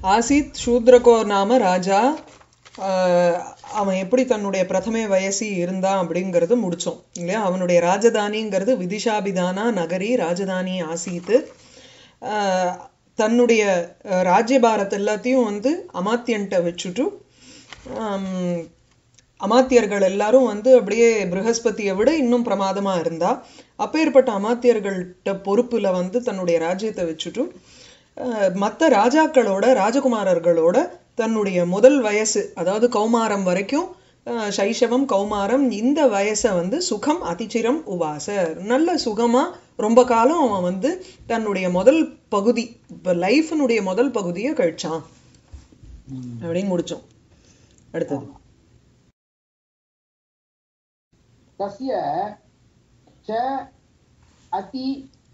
ஆசித் சூத்ரகோ நாம ராஜா ஆஹ், அவன் எப்படி தன்னுடைய பிரதமே வயசி இருந்தான் அப்படிங்கிறது முடிச்சோம் இல்லையா அவனுடைய ராஜதானிங்கிறது விதிஷாபிதானா நகரி ராஜதானி ஆசீத்து ஆஹ், தன்னுடைய அஹ், ராஜ்யபாரத் எல்லாத்தையும் வந்து அமாத்தியன்ட்ட வச்சுட்டு ஆம், அமாத்தியர்கள் எல்லாரும் வந்து அப்படியே ப்ரஹஸ்பதியை விட இன்னும் பிரமாதமா இருந்தா அப்பேற்பட்ட அமாத்தியர்கள்ட்ட பொறுப்புல வந்து தன்னுடைய ராஜ்யத்தை வச்சுட்டு அஹ், மத்த ராஜாக்களோட ராஜகுமாரர்களோட தன்னுடைய முதல் வயசு அதாவது கௌமாரம் வரைக்கும் அஹ், சைஷவம் கௌமாரம் இந்த வயசை வந்து சுகம் அதிச்சிரம் உவாச நல்ல சுகமா ரொம்ப காலம் அவன் வந்து தன்னுடைய முதல் பகுதி லைஃபினுடைய முதல் பகுதியை கழிச்சான் அப்படின்னு முடிச்சோம் அடுத்தது तस्य च अति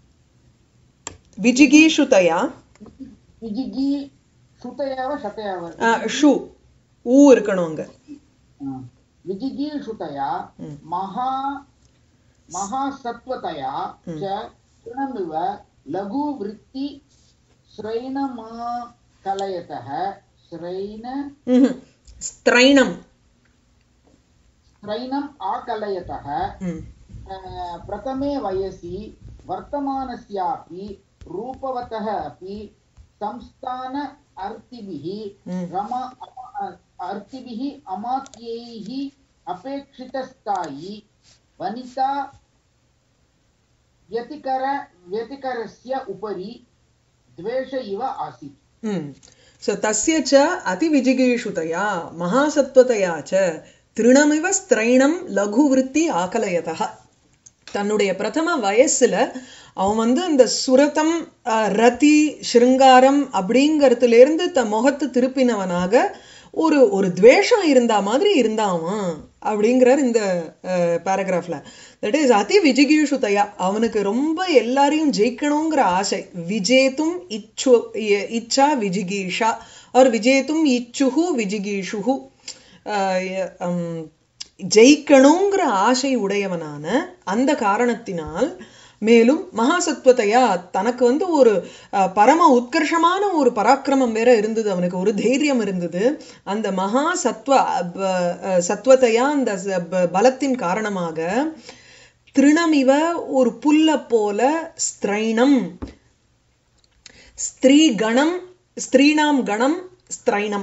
விஜிகீஷுதயா विजिगी श्रुतया वा शतया वा அஹ், ஷு ஊ இருக்கணும் அங்க विजिगीषुतया महा महासत्वतया च तृणमिव लघुवृत्ति श्रैणमाकलयतः श्रैण ம்ஹும். ஸ்திரைணம் श्रैणम् आकलयतः ம். अ, प्रथमे वयसि वर्तमानस्यापि रूपवतः अपि संस्थान अर्तिभिः ம். रमा अ- अर्तिभिः अमात्यैः अपेक्षितस्थायि वनिता व्यतिकर व्यतिकरस्य उपरि द्वेष इव आसीत् ம். So, தஸ்ய ச அதிவிஜிகீஷுதயா மகாசத்வதயா ச திருணமிவ ஸ்திரைணம் லகுவிருத்தி ஆகலயதா தன்னுடைய பிரதம வயசுல அவன் வந்து இந்த சுரதம் அஹ், ரதி சிருங்காரம் அப்படிங்கறதுல இருந்து தன் முகத்தை திருப்பினவனாக ஒரு ஒரு துவேஷம் இருந்தா மாதிரி இருந்தான் அவன் அப்படிங்கிறார் இந்த பேராகிராஃப்ல தட் இஸ் அதி விஜிகீஷுதயா அவனுக்கு ரொம்ப எல்லாரையும் ஜெயிக்கணுங்கிற ஆசை விஜேத்தும் இச்சு இ- இச்சா விஜிகீஷா அவர் விஜேத்தும் இச்சுஹு விஜிகீஷுஹு ஆஹ் எ- ஹம், ஜெயிக்கணுங்கிற ஆசை உடையவனான அந்த காரணத்தினால் மேலும் மகாசத்வத்தையா தனக்கு வந்து ஒரு அஹ், பரம உத்கர்ஷமான ஒரு பராக்கிரமம் வேற இருந்தது அவனுக்கு ஒரு தைரியம் இருந்தது அந்த மகா சத்வ ப- அஹ், சத்வத்தையா அந்த ச- ப- பலத்தின் காரணமாக திருணமிவ ஒரு புல்ல போல ஸ்திரைணம் ஸ்திரீ கணம் ஸ்திரீணாம் கணம் ஸ்திரைணம்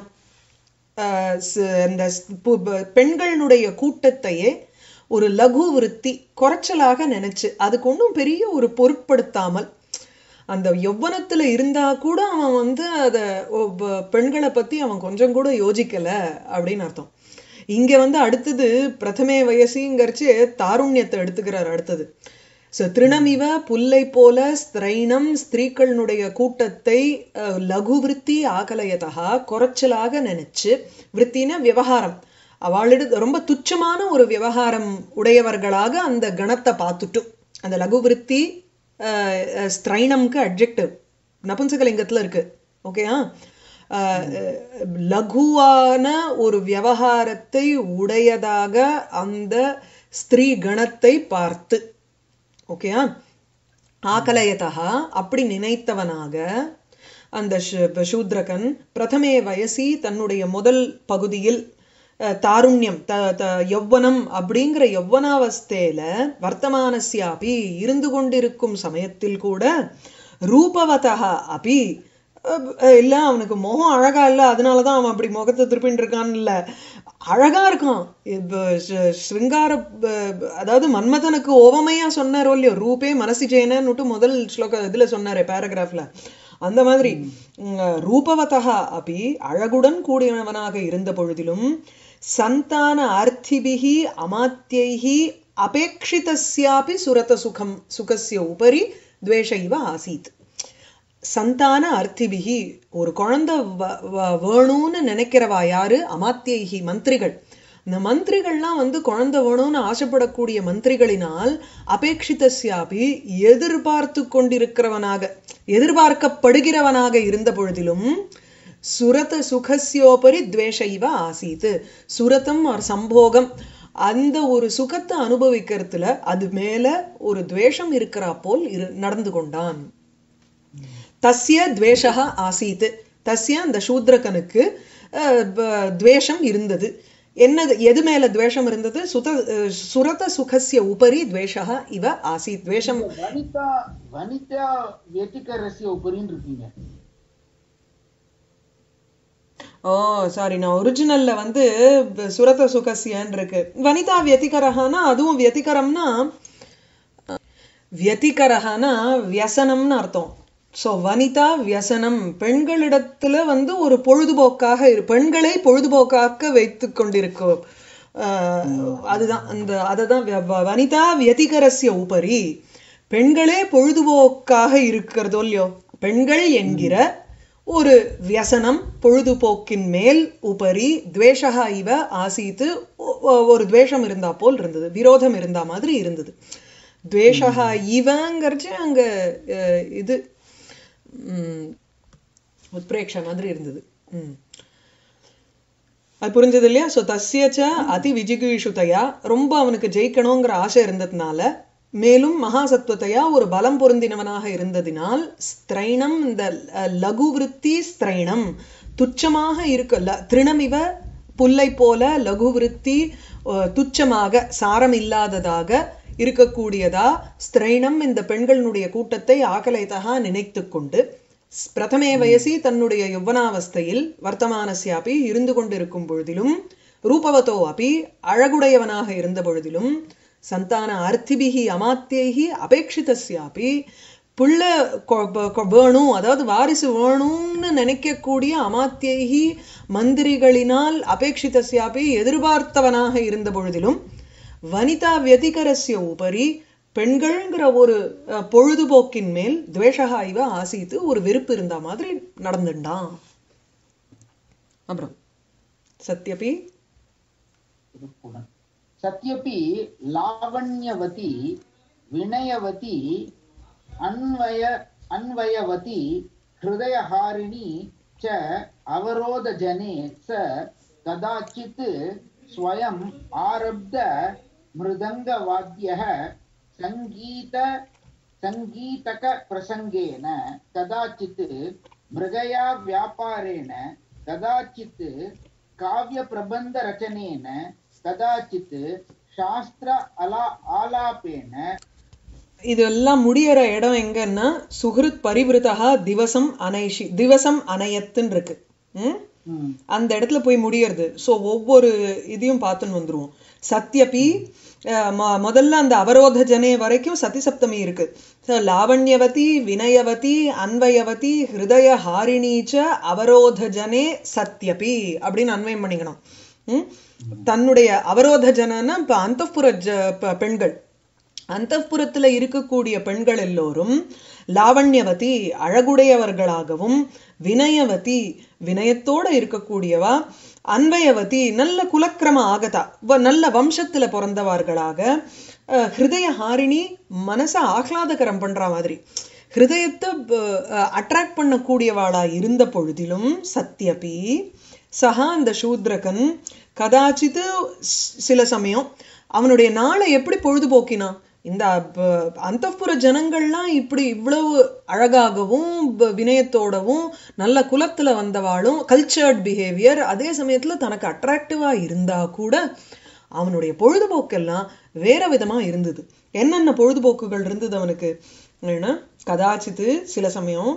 ஆஹ் ச- அந்த ஸ்- பு- ப- பெண்களுடைய கூட்டத்தையே ஒரு லகு விருத்தி குறைச்சலாக நினைச்சு அதுக்கு ஒன்றும் பெரிய ஒரு பொருட்படுத்தாமல் அந்த யௌவனத்துல இருந்தா கூட அவன் வந்து அத ஒ- ப- பெண்களை பத்தி அவன் கொஞ்சம் கூட யோசிக்கல அப்படின்னு அர்த்தம் இங்க வந்து அடுத்தது பிரதமே வயசிங்கிறச்சு தாருண்யத்தை எடுத்துக்கிறார் அடுத்தது ஸோ திருணமிவ புல்லை போல ஸ்திரைணம் ஸ்திரீக்களுடைய கூட்டத்தை அஹ், லகு விருத்தி ஆகலயதா குறைச்சலாக நினைச்சு விருத்தின விவகாரம் அவளிட ரொம்ப துச்சமான ஒரு விவகாரம் உடையவர்களாக அந்த கணத்தை பார்த்துட்டு அந்த லகு விருத்தி அஹ், அஹ், ஸ்திரைணம்க்கு அட்ஜெக்டிவ் நபும்சகலிங்கத்துல இருக்கு ஓகேயா அஹ், அஹ், லகுவான ஒரு விவகாரத்தை உடையதாக அந்த ஸ்திரீ கணத்தை பார்த்து ஓகேயா ஆகலயதா அப்படி நினைத்தவனாக அந்த சு- சூத்ரகன் பிரதமே வயசி தன்னுடைய முதல் பகுதியில் அஹ், தாருண்யம் த த யௌவனம் அப்படிங்கிற யௌவனாவஸ்தையில வர்த்தமானஸ்யாபி இருந்து கொண்டிருக்கும் சமயத்தில் கூட ரூபவதா அபி அஹ், அஹ், இல்ல அவனுக்கு முகம் அழகா இல்ல அதனாலதான் அவன் அப்படி முகத்தை திருப்பின்னு இருக்கான் இல்ல அழகா இருக்கான் இப்ப ஷ- ஸ்ருங்கார ப- அதாவது மன்மதனுக்கு ஓவமையா சொன்னாரோ இல்லையோ ரூபே மனசிஜேனன்னுட்டு முதல் ஸ்லோக இதுல சொன்னாரே பேராகிராஃப்ல அந்த மாதிரி உம், ரூபவதா அபி அழகுடன் கூடியவனாக இருந்த பொழுதிலும் சந்தான அர்த்திபிகி அமாத்தியைஹி அபேட்சிதஸ்யாபி சுரத சுகம் சுகஸ்ய உபரி துவேஷ இவ ஆசீத் சந்தான அர்த்திபிகி ஒரு குழந்தை வ- வ- வேணும்னு நினைக்கிறவா யாரு அமாத்தியைகி மந்திரிகள் இந்த மந்திரிகள்லாம் வந்து குழந்தை வேணும்னு ஆசைப்படக்கூடிய மந்திரிகளினால் அபேட்சிதஸ்யாபி எதிர்பார்த்து கொண்டிருக்கிறவனாக எதிர்பார்க்கப்படுகிறவனாக இருந்த பொழுதிலும் சுரத சுகஸ்யோபரி துவேஷ இவ ஆசீத் சுரதம் ஒரு சம்போகம் அந்த ஒரு சுகத்தை அனுபவிக்கிறதுல அது மேல ஒரு துவேஷம் இருக்கிறா போல் இரு நடந்து கொண்டான் தஸ்ய துவேஷः ஆசீத் தஸ்ய அந்த சூத்ரகனுக்கு அஹ், ப- துவேஷம் இருந்தது என்னது எது மேல துவேஷம் இருந்தது சுத அஹ், சுரத சுகஸ்ய உபரி துவேஷா இவ ஆசீத் துவேஷம் வனிதா வனிதா व्यतिकरस्य उपरिன்னு இருக்கீங்க ஓ சாரி நான் ஒரிஜினல்ல வந்து ப- சுரத சுகசியன் இருக்கு வனிதா வியதிகரஹானா அதுவும் வியதிகரம்னா வியதிகரஹானா வியசனம்னு அர்த்தம் சோ வனிதா வியசனம் பெண்களிடத்துல வந்து ஒரு பொழுதுபோக்காக இரு பெண்களை பொழுதுபோக்காக வைத்து கொண்டிருக்கும் ஆஹ், அதுதான் அந்த அததான் வ- வ- வனிதா வியதிகரஸ்ய உபரி பெண்களே பொழுதுபோக்காக இருக்கிறதோ இல்லையோ பெண்கள் என்கிற ஒரு வியசனம் பொழுதுபோக்கின் மேல் உபரி துவேஷகா இவ ஆசீத்து ஒ- ஒ- ஒரு துவேஷம் இருந்தா போல் இருந்தது விரோதம் இருந்தா மாதிரி இருந்தது துவேஷகா இவங்கிறச்சு அங்க அஹ், இது உம், உத்பிரேக்ஷ மாதிரி இருந்தது உம் அது புரிஞ்சது இல்லையா ஸோ தஸ்யச்ச அதி விஜிகீஷுதையா ரொம்ப அவனுக்கு ஜெயிக்கணுங்கிற ஆசை இருந்ததுனால மேலும் மகாசத்வத்தையா ஒரு பலம் பொருந்தினவனாக இருந்ததினால் ஸ்திரைணம் இந்த அஹ், லகு விருத்தி ஸ்திரைணம் துச்சமாக இருக்க ல- திருணமிவ புல்லை போல லகு விருத்தி அஹ், துச்சமாக சாரம் இல்லாததாக இருக்கக்கூடியதா ஸ்திரைணம் இந்த பெண்களுடைய கூட்டத்தை ஆகலைதகா நினைத்து கொண்டு ஸ்- பிரதமே வயசி தன்னுடைய யௌவனாவஸ்தையில் வர்த்தமானஸ்யாபி இருந்து கொண்டிருக்கும் பொழுதிலும் ரூபவதோ அபி அழகுடையவனாக இருந்த பொழுதிலும் சந்தான அர்த்திபிகி அமாத்தியைகி அபேட்சிதஸ்யாபி புள்ள கொ- ப- கொ- வேணும் அதாவது வாரிசு வேணும்னு நினைக்கக்கூடிய அமாத்தியைகி மந்திரிகளினால் அபேட்சிதஸ்யாபி எதிர்பார்த்தவனாக இருந்த பொழுதிலும் வனிதா வியதிகரஸ்ய உபரி பெண்கள்ங்கிற ஒரு அஹ், பொழுதுபோக்கின் மேல் துவேஷகா இவ ஆசீத்து ஒரு வெறுப்பு இருந்த மாதிரி நடந்துட்டான் அப்புறம் சத்யபி सत्यपि लावण्यवती विनयवती अन्वय अन्वयवती हृदयहारिणी च अवरोधजने स कदाचित् स्वयम् आरब्ध मृदङ्गवाद्यः सङ्गीत सङ्गीतकप्रसङ्गेन कदाचित् मृगया व्यापारेण कदाचित् काव्यप्रबन्धरचनेन कदाचित् शास्त्र अला आलापेन இதெல்லாம் முடியற இடம் எங்கன்னா சுஹ்ருத் பரிவிருத்தகா திவசம் அனைஷி திவசம் அனையத்துன்னு இருக்கு ம்? ம், அந்த இடத்துல போய் முடியறது ஸோ ஒவ்வொரு இதையும் பார்த்துன்னு வந்துருவோம் சத்யபி அஹ், மொ- முதல்ல அந்த அவரோத ஜனே வரைக்கும் சதி சப்தமி இருக்கு So, லாவண்யவதி வினயவதி அன்வயவதி ஹிருதய ஹாரிணீச்ச அவரோத ஜனே சத்யபி அப்படின்னு அன்வயம் பண்ணிக்கணும் ம்? தன்னுடைய அவரோத ஜனன்னா இப்ப அந்தப்புற ஜ ப- பெண்கள் அந்தப்புறத்துல இருக்கக்கூடிய பெண்கள் எல்லோரும் லாவண்யவதி அழகுடையவர்களாகவும் வினயவதி வினயத்தோட இருக்கக்கூடியவா அன்வயவதி நல்ல குலக்கிரம ஆகதா வ- நல்ல வம்சத்துல பிறந்தவர்களாக அஹ், ஹிருதய ஹாரிணி மனசை ஆஹ்லாதகரம் பண்ற மாதிரி ஹிருதயத்தை அட்ராக்ட் பண்ணக்கூடியவாளா இருந்த பொழுதிலும் சத்யபி சஹா அந்த சூத்ரகன் கதாச்சித்து ஸ்- சில சமயம் அவனுடைய நாளை எப்படி பொழுதுபோக்கினான் இந்த அந்தப்புற ஜனங்கள்லாம் இப்படி இவ்வளவு அழகாகவும் ப- வினயத்தோடவும் நல்ல குலத்துல வந்தவாளும் கல்ச்சர்ட் பிஹேவியர் அதே சமயத்துல தனக்கு அட்ராக்டிவா இருந்தா கூட அவனுடைய பொழுதுபோக்கெல்லாம் வேற விதமா இருந்தது என்னென்ன பொழுதுபோக்குகள் இருந்தது அவனுக்கு ஏன்னா கதாச்சித்து சில சமயம்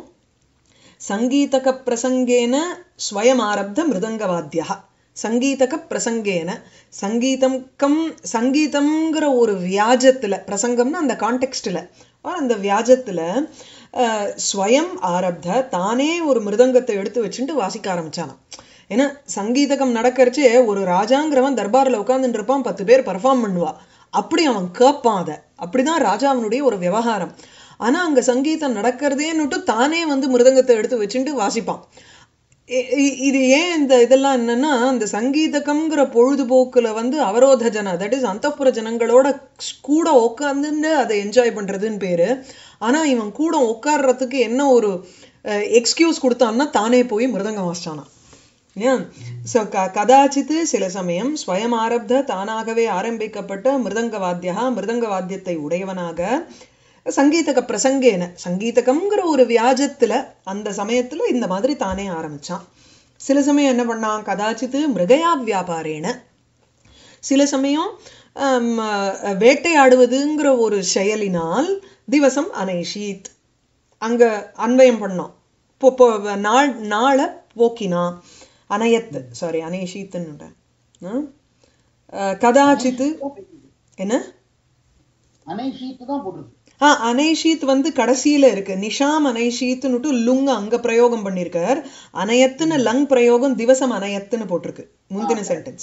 சங்கீதக பிரசங்கேன ஸ்வயம் ஆரப்த மிருதங்கவாத்தியா சங்கீதக பிரசங்கேன சங்கீதம் கம் சங்கீதம்ங்கிற ஒரு வியாஜத்துல பிரசங்கம்னா அந்த கான்டெக்ஸ்ட்ல அந்த வியாஜத்துல அஹ், ஸ்வயம் ஆரப்த தானே ஒரு மிருதங்கத்தை எடுத்து வச்சுட்டு வாசிக்க ஆரம்பிச்சானாம் ஏன்னா சங்கீதகம் நடக்கறச்சே ஒரு ராஜாங்கிறவன் தர்பார்ல உட்கார்ந்துட்டு இருப்பான் பத்து பேர் பர்ஃபார்ம் பண்ணுவா அப்படி அவன் கேட்பான் அதை அப்படிதான் ராஜாவினுடைய ஒரு விவகாரம் ஆனா அங்க சங்கீதம் நடக்கிறதேன்னுட்டு தானே வந்து மிருதங்கத்தை எடுத்து வச்சுட்டு வாசிப்பான் இ- இ- இது ஏன் இந்த இதெல்லாம் என்னன்னா அந்த சங்கீதகம்ங்கிற பொழுதுபோக்குல வந்து அவரோத ஜன தட் இஸ் அந்தப்புற ஜனங்களோட கூட உட்காந்துட்டு அதை என்ஜாய் பண்றதுன்னு பேரு ஆனா இவன் கூட உட்கார்றதுக்கு என்ன ஒரு எக்ஸ்கியூஸ் கொடுத்தான்னா தானே போய் மிருதங்கம் வாசிச்சானாம் ஏன் ஸோ க கதாச்சித்து சில சமயம் ஸ்வயம் ஆரப்த தானாகவே ஆரம்பிக்கப்பட்ட மிருதங்க வாத்தியா மிருதங்க வாத்தியத்தை உடையவனாக சங்கீதக பிரசங்கேன சங்கீதகம்ங்கிற ஒரு வியாஜத்துல அந்த சமயத்துல இந்த மாதிரி தானே ஆரம்பிச்சான் சில சமயம் என்ன பண்ணான் கதாச்சித்து மிருகயா வியாபாரேன சில சமயம் ஆம், அஹ், வேட்டையாடுவதுங்கிற ஒரு செயலினால் திவசம் அனைஷீத் அங்க அன்வயம் பண்ணோம் பொ- பொ- நாள் நாளை போக்கினா அனயத் சாரி அனேஷீத்துன்னு கதாச்சித்து என்ன அனைஷீத்து தான் போட்டிருக்கு ஆ அனைஷீத் வந்து கடைசியில இருக்கு நிஷாம் அனைஷீத்னுட்டு லுங் அங்க பிரயோகம் பண்ணிருக்கார் அனயத்துன்னு லங் பிரயோகம் திவசம் அனயத்துன்னு போட்டிருக்கு முந்தின சென்டென்ஸ்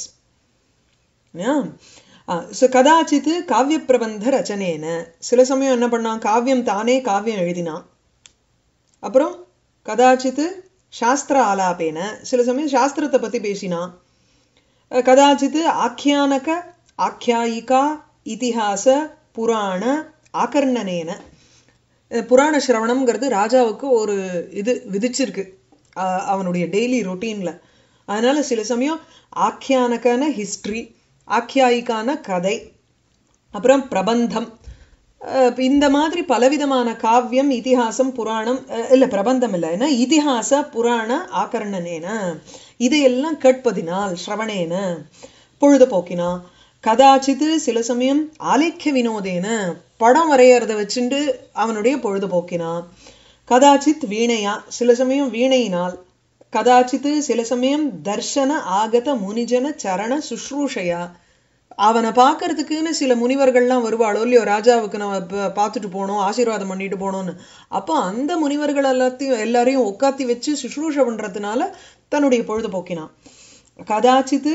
ஸோ கதாச்சித்து காவிய பிரபந்த ரச்சனேன சில சமயம் என்ன பண்ணான் காவியம் தானே காவியம் எழுதினான் அப்புறம் கதாச்சித்து சாஸ்திர ஆலாபேன சில சமயம் சாஸ்திரத்தை பத்தி பேசினான் அஹ் கதாச்சித் ஆக்கியானக ஆக்கியாயிகா இதிகாச புராண ஆகர்ணனேன அஹ் புராண சிரவணம்ங்கிறது ராஜாவுக்கு ஒரு இது விதிச்சிருக்கு அஹ் அவனுடைய டெய்லி ரொட்டீன்ல அதனால சில சமயம் ஆக்கியானக்கான ஹிஸ்டரி ஆக்கியாயிக்கான கதை அப்புறம் பிரபந்தம் அஹ் இந்த மாதிரி பலவிதமான காவியம் இதிகாசம் புராணம் அஹ் இல்ல பிரபந்தம் இல்ல ஏன்னா இதிகாச புராண ஆகரணனேன இதையெல்லாம் கேட்பதினால் ஸ்ரவணேன பொழுதுபோக்கினா கதாச்சித்து சில சமயம் ஆலேக்கிய வினோதேன படம் வரையறத வச்சுண்டு அவனுடைய பொழுதுபோக்கினா கதாச்சித் வீணையா சில சமயம் வீணையினால் கதாச்சித்து சில சமயம் தர்ஷன ஆகத முனிஜன சரண சுஷ்ரூஷையா அவனை பார்க்கறதுக்குன்னு சில முனிவர்கள்லாம் வருவாளோ இல்லையோ ராஜாவுக்கு நம்ம ப- பார்த்துட்டு போனோம் ஆசீர்வாதம் பண்ணிட்டு போனோம்னு அப்போ அந்த முனிவர்கள் எல்லாத்தையும் எல்லாரையும் உட்காத்தி வச்சு சுஷ்ரூஷ பண்றதுனால தன்னுடைய பொழுதுபோக்கினான் கதாச்சித்து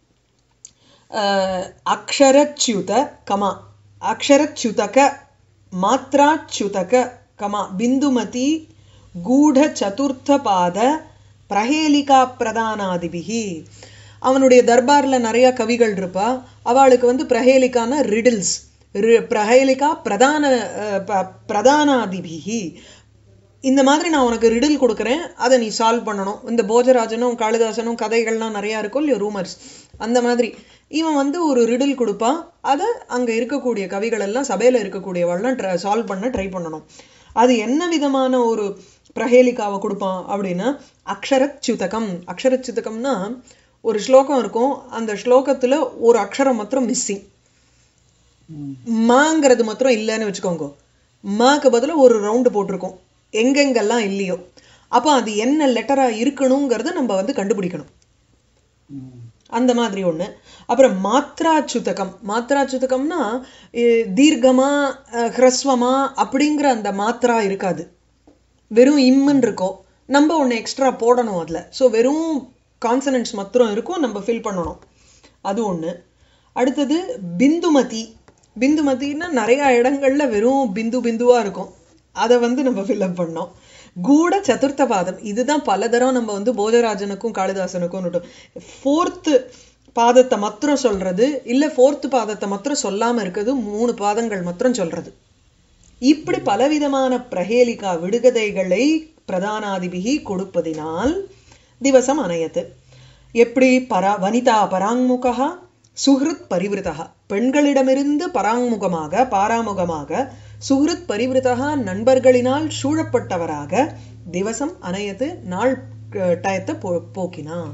அஹ், அக்ஷரச்யுத கமா அக்ஷரச்யுதக மாத்ராச்யுதக கமா பிந்துமதி கூಢ சதுர்த்த பாத பிரஹேலிகா பிரதானாதிபிகி அவனுடைய தர்பார்ல நிறைய கவிகள் இருப்பா அவளுக்கு வந்து பிரஹேலிக்கான ரிடில்ஸ் பிரஹேலிகா பிரதான அஹ், ப- பிரதானாதிபிகி இந்த மாதிரி நான் உனக்கு ரிடில் கொடுக்குறேன் அதை நீ சால்வ் பண்ணணும் இந்த போஜராஜனும் காளிதாசனும் கதைகள்லாம் நிறைய இருக்கும் இல்லையோ ரூமர்ஸ் அந்த மாதிரி இவன் வந்து ஒரு ரிடில் கொடுப்பான் அதை அங்க இருக்கக்கூடிய கவிகள் எல்லாம் சபையில இருக்கக்கூடியவள்லாம் சால்வ் பண்ண ட்ரை பண்ணணும் அது என்ன விதமான ஒரு பிரஹேலிகாவை கொடுப்பான் அப்படின்னா அக்ஷரச்சுதகம் அக்ஷரச்சுதகம்னா ஒரு ஸ்லோகம் இருக்கும் அந்த ஸ்லோகத்துல ஒரு அக்ஷரம் மாத்திரம் மிஸ்ஸிங் மாங்கிறது மாத்திரம் இல்லைன்னு வச்சுக்கோங்க மாக்கு பதிலா ஒரு ரவுண்டு போட்டிருக்கோம் எங்கெங்கெல்லாம் இல்லையோ அப்போ அது என்ன லெட்டரா இருக்கணுங்கிறத நம்ம வந்து கண்டுபிடிக்கணும் அந்த மாதிரி ஒண்ணு அப்புறம் மாத்ராச்சுதகம் மாத்ராச்சுதகம்னா இ- தீர்க்கமா அஹ், ஹ்ரஸ்வமா அப்படிங்கிற அந்த மாத்ரா இருக்காது வெறும் இம்முன்னு இருக்கும் நம்ம ஒண்ணு எக்ஸ்ட்ரா போடணும் அதுல சோ வெறும் கான்சனன்ட்ஸ் மாத்திரம் இருக்கும் நம்ம ஃபில் பண்ணணும் அது ஒண்ணு அடுத்தது பிந்துமதி பிந்துமதின்னா நிறைய இடங்கள்ல வெறும் பிந்து பிந்துவா இருக்கும் அதை வந்து நம்ம ஃபில்அப் பண்ணோம் கூட சதுர்த்த பாதம் இதுதான் பல தரம் நம்ம வந்து போஜராஜனுக்கும் காளிதாசனுக்கும் ஃபோர்த்து பாதத்தை மாத்திரம் சொல்றது இல்ல ஃபோர்த்து பாதத்தை மாத்திரம் சொல்லாம இருக்கிறது மூணு பாதங்கள் மாத்திரம் சொல்றது இப்படி பலவிதமான பிரஹேலிகா விடுகதைகளை பிரதானாதிபிகி கொடுப்பதினால் திவசம் அணையது எப்படி பரா வனிதா பராங்முகா சுஹ்ருத் பரிவிருத்தா பெண்களிடமிருந்து பராங்முகமாக பாராமுகமாக சுஹ்ருத் பரிவிருத்தா நண்பர்களினால் சூழப்பட்டவராக திவசம் அணையது நாள் அஹ், டயத்தை போ போக்கினான்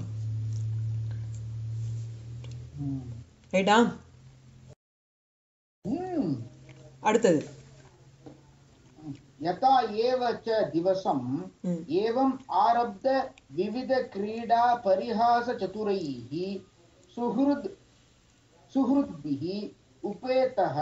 ரைட்டா அடுத்தது यथा एव च दिवसम् ம். एवम् आरब्ध विविध क्रीडा परिहास चतुरैः सुहृद् सुहृद्भिः उपेतः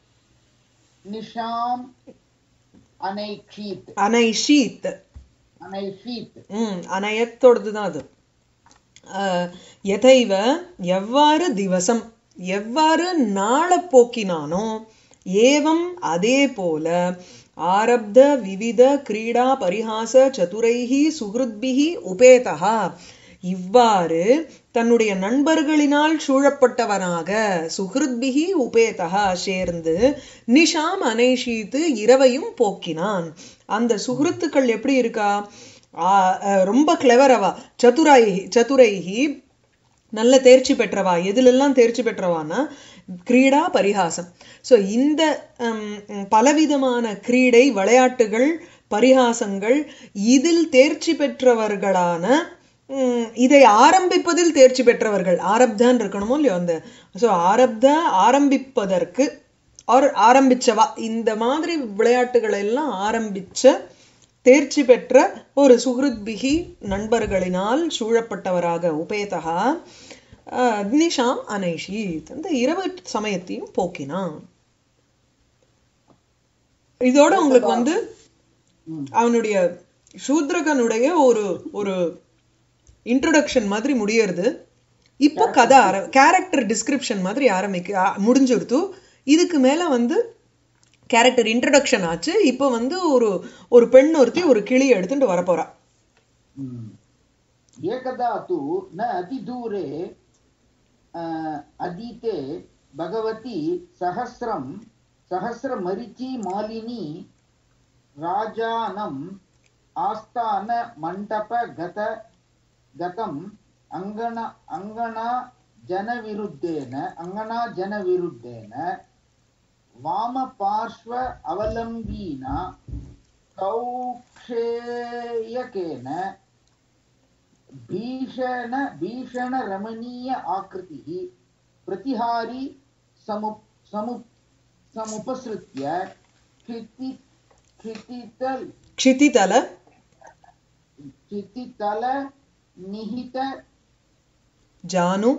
निशाम् अनैक्षीत् அனைஷீத் अनैषीत् ம் அனயத்தோடது தான் அது அஹ், எதைவ எவ்வாறு திவசம் எவ்வாறு நாளை போக்கினானோ ஏவம் அதே போல ஆரப்த விவித கிரீடா பரிஹாச சதுரைஹி சுஹൃத்பிஹி உபேதா இவ்வாறு தன்னுடைய நண்பர்களினால் சூழப்பட்டவனாக சுஹൃத்பிஹி உபேதா சேர்ந்து நிஷாம் அனேஷித்து இரவையும் போக்கினான் அந்த சுஹൃத்துக்கள் எப்படி இருக்கா ஆ, அஹ், ரொம்ப கிளவரவா சதுராயி சதுரைஹி நல்ல தேர்ச்சி பெற்றவா எதுலெல்லாம் தேர்ச்சி பெற்றவான்னா கிரீடா பரிகாசம் ஸோ இந்த ஹம், பலவிதமான கிரீடை விளையாட்டுகள் பரிகாசங்கள் இதில் தேர்ச்சி பெற்றவர்களான ஹம், இதை ஆரம்பிப்பதில் தேர்ச்சி பெற்றவர்கள் ஆரப்தான் இருக்கணுமோ இல்லையோ அந்த ஸோ ஆரப்தா ஆரம்பிப்பதற்கு ஆர் ஆரம்பிச்சவா இந்த மாதிரி விளையாட்டுகளை எல்லாம் ஆரம்பிச்ச தேர்ச்சி பெற்ற ஒரு சுஹൃத்பிகி நண்பர்களினால் சூழப்பட்டவராக உபேதகா அஹ், அக்னிஷாம் அனைஷீத் அந்த இரவு சமயத்தையும் போக்கினான் இதோட உங்களுக்கு வந்து ம். அவனுடைய சூத்ரகனுடைய ஒரு ஒரு இன்ட்ரோடக்ஷன் மாதிரி முடியறது இப்போ கதை ஆர கேரக்டர் டிஸ்கிரிப்ஷன் மாதிரி ஆரம்பிக்க ஆ- முடிஞ்சிருத்து இதுக்கு மேல வந்து கேரக்டர் இன்ட்ரடக்ஷன் ஆச்சு இப்போ வந்து ஒரு ஒரு பெண் ஒருத்தி ஒரு கிளி எடுத்துட்டு வரப்போறா हम्म। एकदा तु न अतिदूरे अ, अधीते भगवती सहस्रं सहस्रमरिची मालिनी राजानम् आस्थानमण्डपगत गतम् अङ्गण अङ्गणा जनविरुद्धेन अङ्गणा जनविरुद्धेन वामपार्श्व अवलम्बीना कौक्षेयकेन भीषण भीषणरमणीय आकृतिः प्रतिहारी समु समु समुपसृत्य क्षिति क्षितितल க்ஷிதிதல क्षितितल निहित ஜானு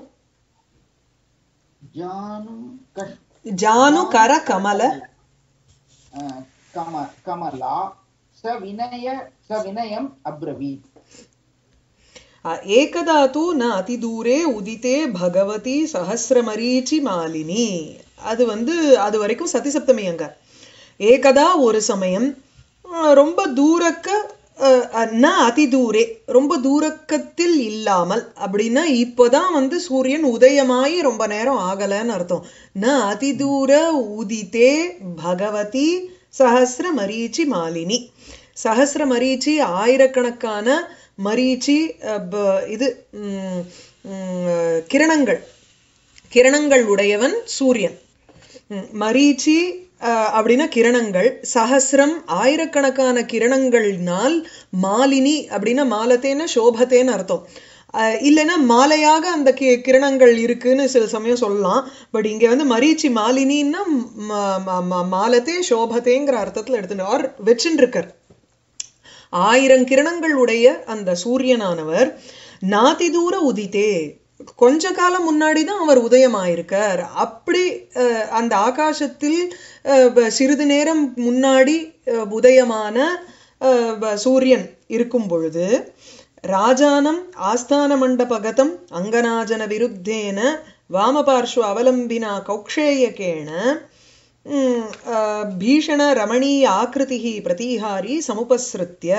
जानु कष ஜானு கர கமல अ, कम कमला सविनय सविनयम् अब्रवीत् அ, ஏகதா தூ ந அதிதூரே உதித்தே பகவதி சஹசிரமரீச்சி மாலினி அது வந்து அது வரைக்கும் சதி சப்தமி அங்க ஏகதா ஒரு சமயம் அ, ரொம்ப தூரக்க அ, அ, ந அதிதூரே ரொம்ப தூரக்கத்தில் இல்லாமல் அப்படின்னா இப்போதான் வந்து சூரியன் உதயமாயி ரொம்ப நேரம் ஆகலைன்னு அர்த்தம் ந அதிதூர உதித்தே பகவதி சஹசிர மரீச்சி மாலினி சஹசிர மரீச்சி ஆயிரக்கணக்கான மரீச்சி அ, ப- இது ம், ம், கிரணங்கள் கிரணங்கள் உடையவன் சூரியன் ம், மரீச்சி அஹ், அப்படின்னா கிரணங்கள் சஹசிரம் ஆயிரக்கணக்கான கிரணங்கள்னால் மாலினி அப்படின்னா மாலத்தேன சோபத்தேன்னு அர்த்தம் அஹ், இல்லைன்னா மாலையாக அந்த கி கிரணங்கள் இருக்குன்னு சில சமயம் சொல்லலாம் பட் இங்க வந்து மரீச்சி மாலினின்னா ம- ம- ம- மாலத்தே சோபத்தேங்கிற அர்த்தத்துல எடுத்துட்டு ஆர் வச்சுட்டு இருக்கார் ஆயிரம் கிரணங்கள் உடைய அந்த சூரியனானவர் நாதி தூர உதித்தே கொஞ்ச காலம் முன்னாடி தான் அவர் உதயமாயிருக்கார் அப்படி அஹ், அந்த ஆகாசத்தில் அஹ், ப- சிறிது நேரம் முன்னாடி அஹ், உதயமான அஹ், ப- சூரியன் இருக்கும் பொழுது ராஜானம் ஆஸ்தான மண்டபகதம் அங்கநாஜன விருத்தேன வாமபார்ஷ்வ அவலம்பினா கௌக்ஷேயகேன ம், அஹ், பீஷண ரமணீய ஆக்கிருதி பிரதீகாரி சமுபஸ்ருத்திய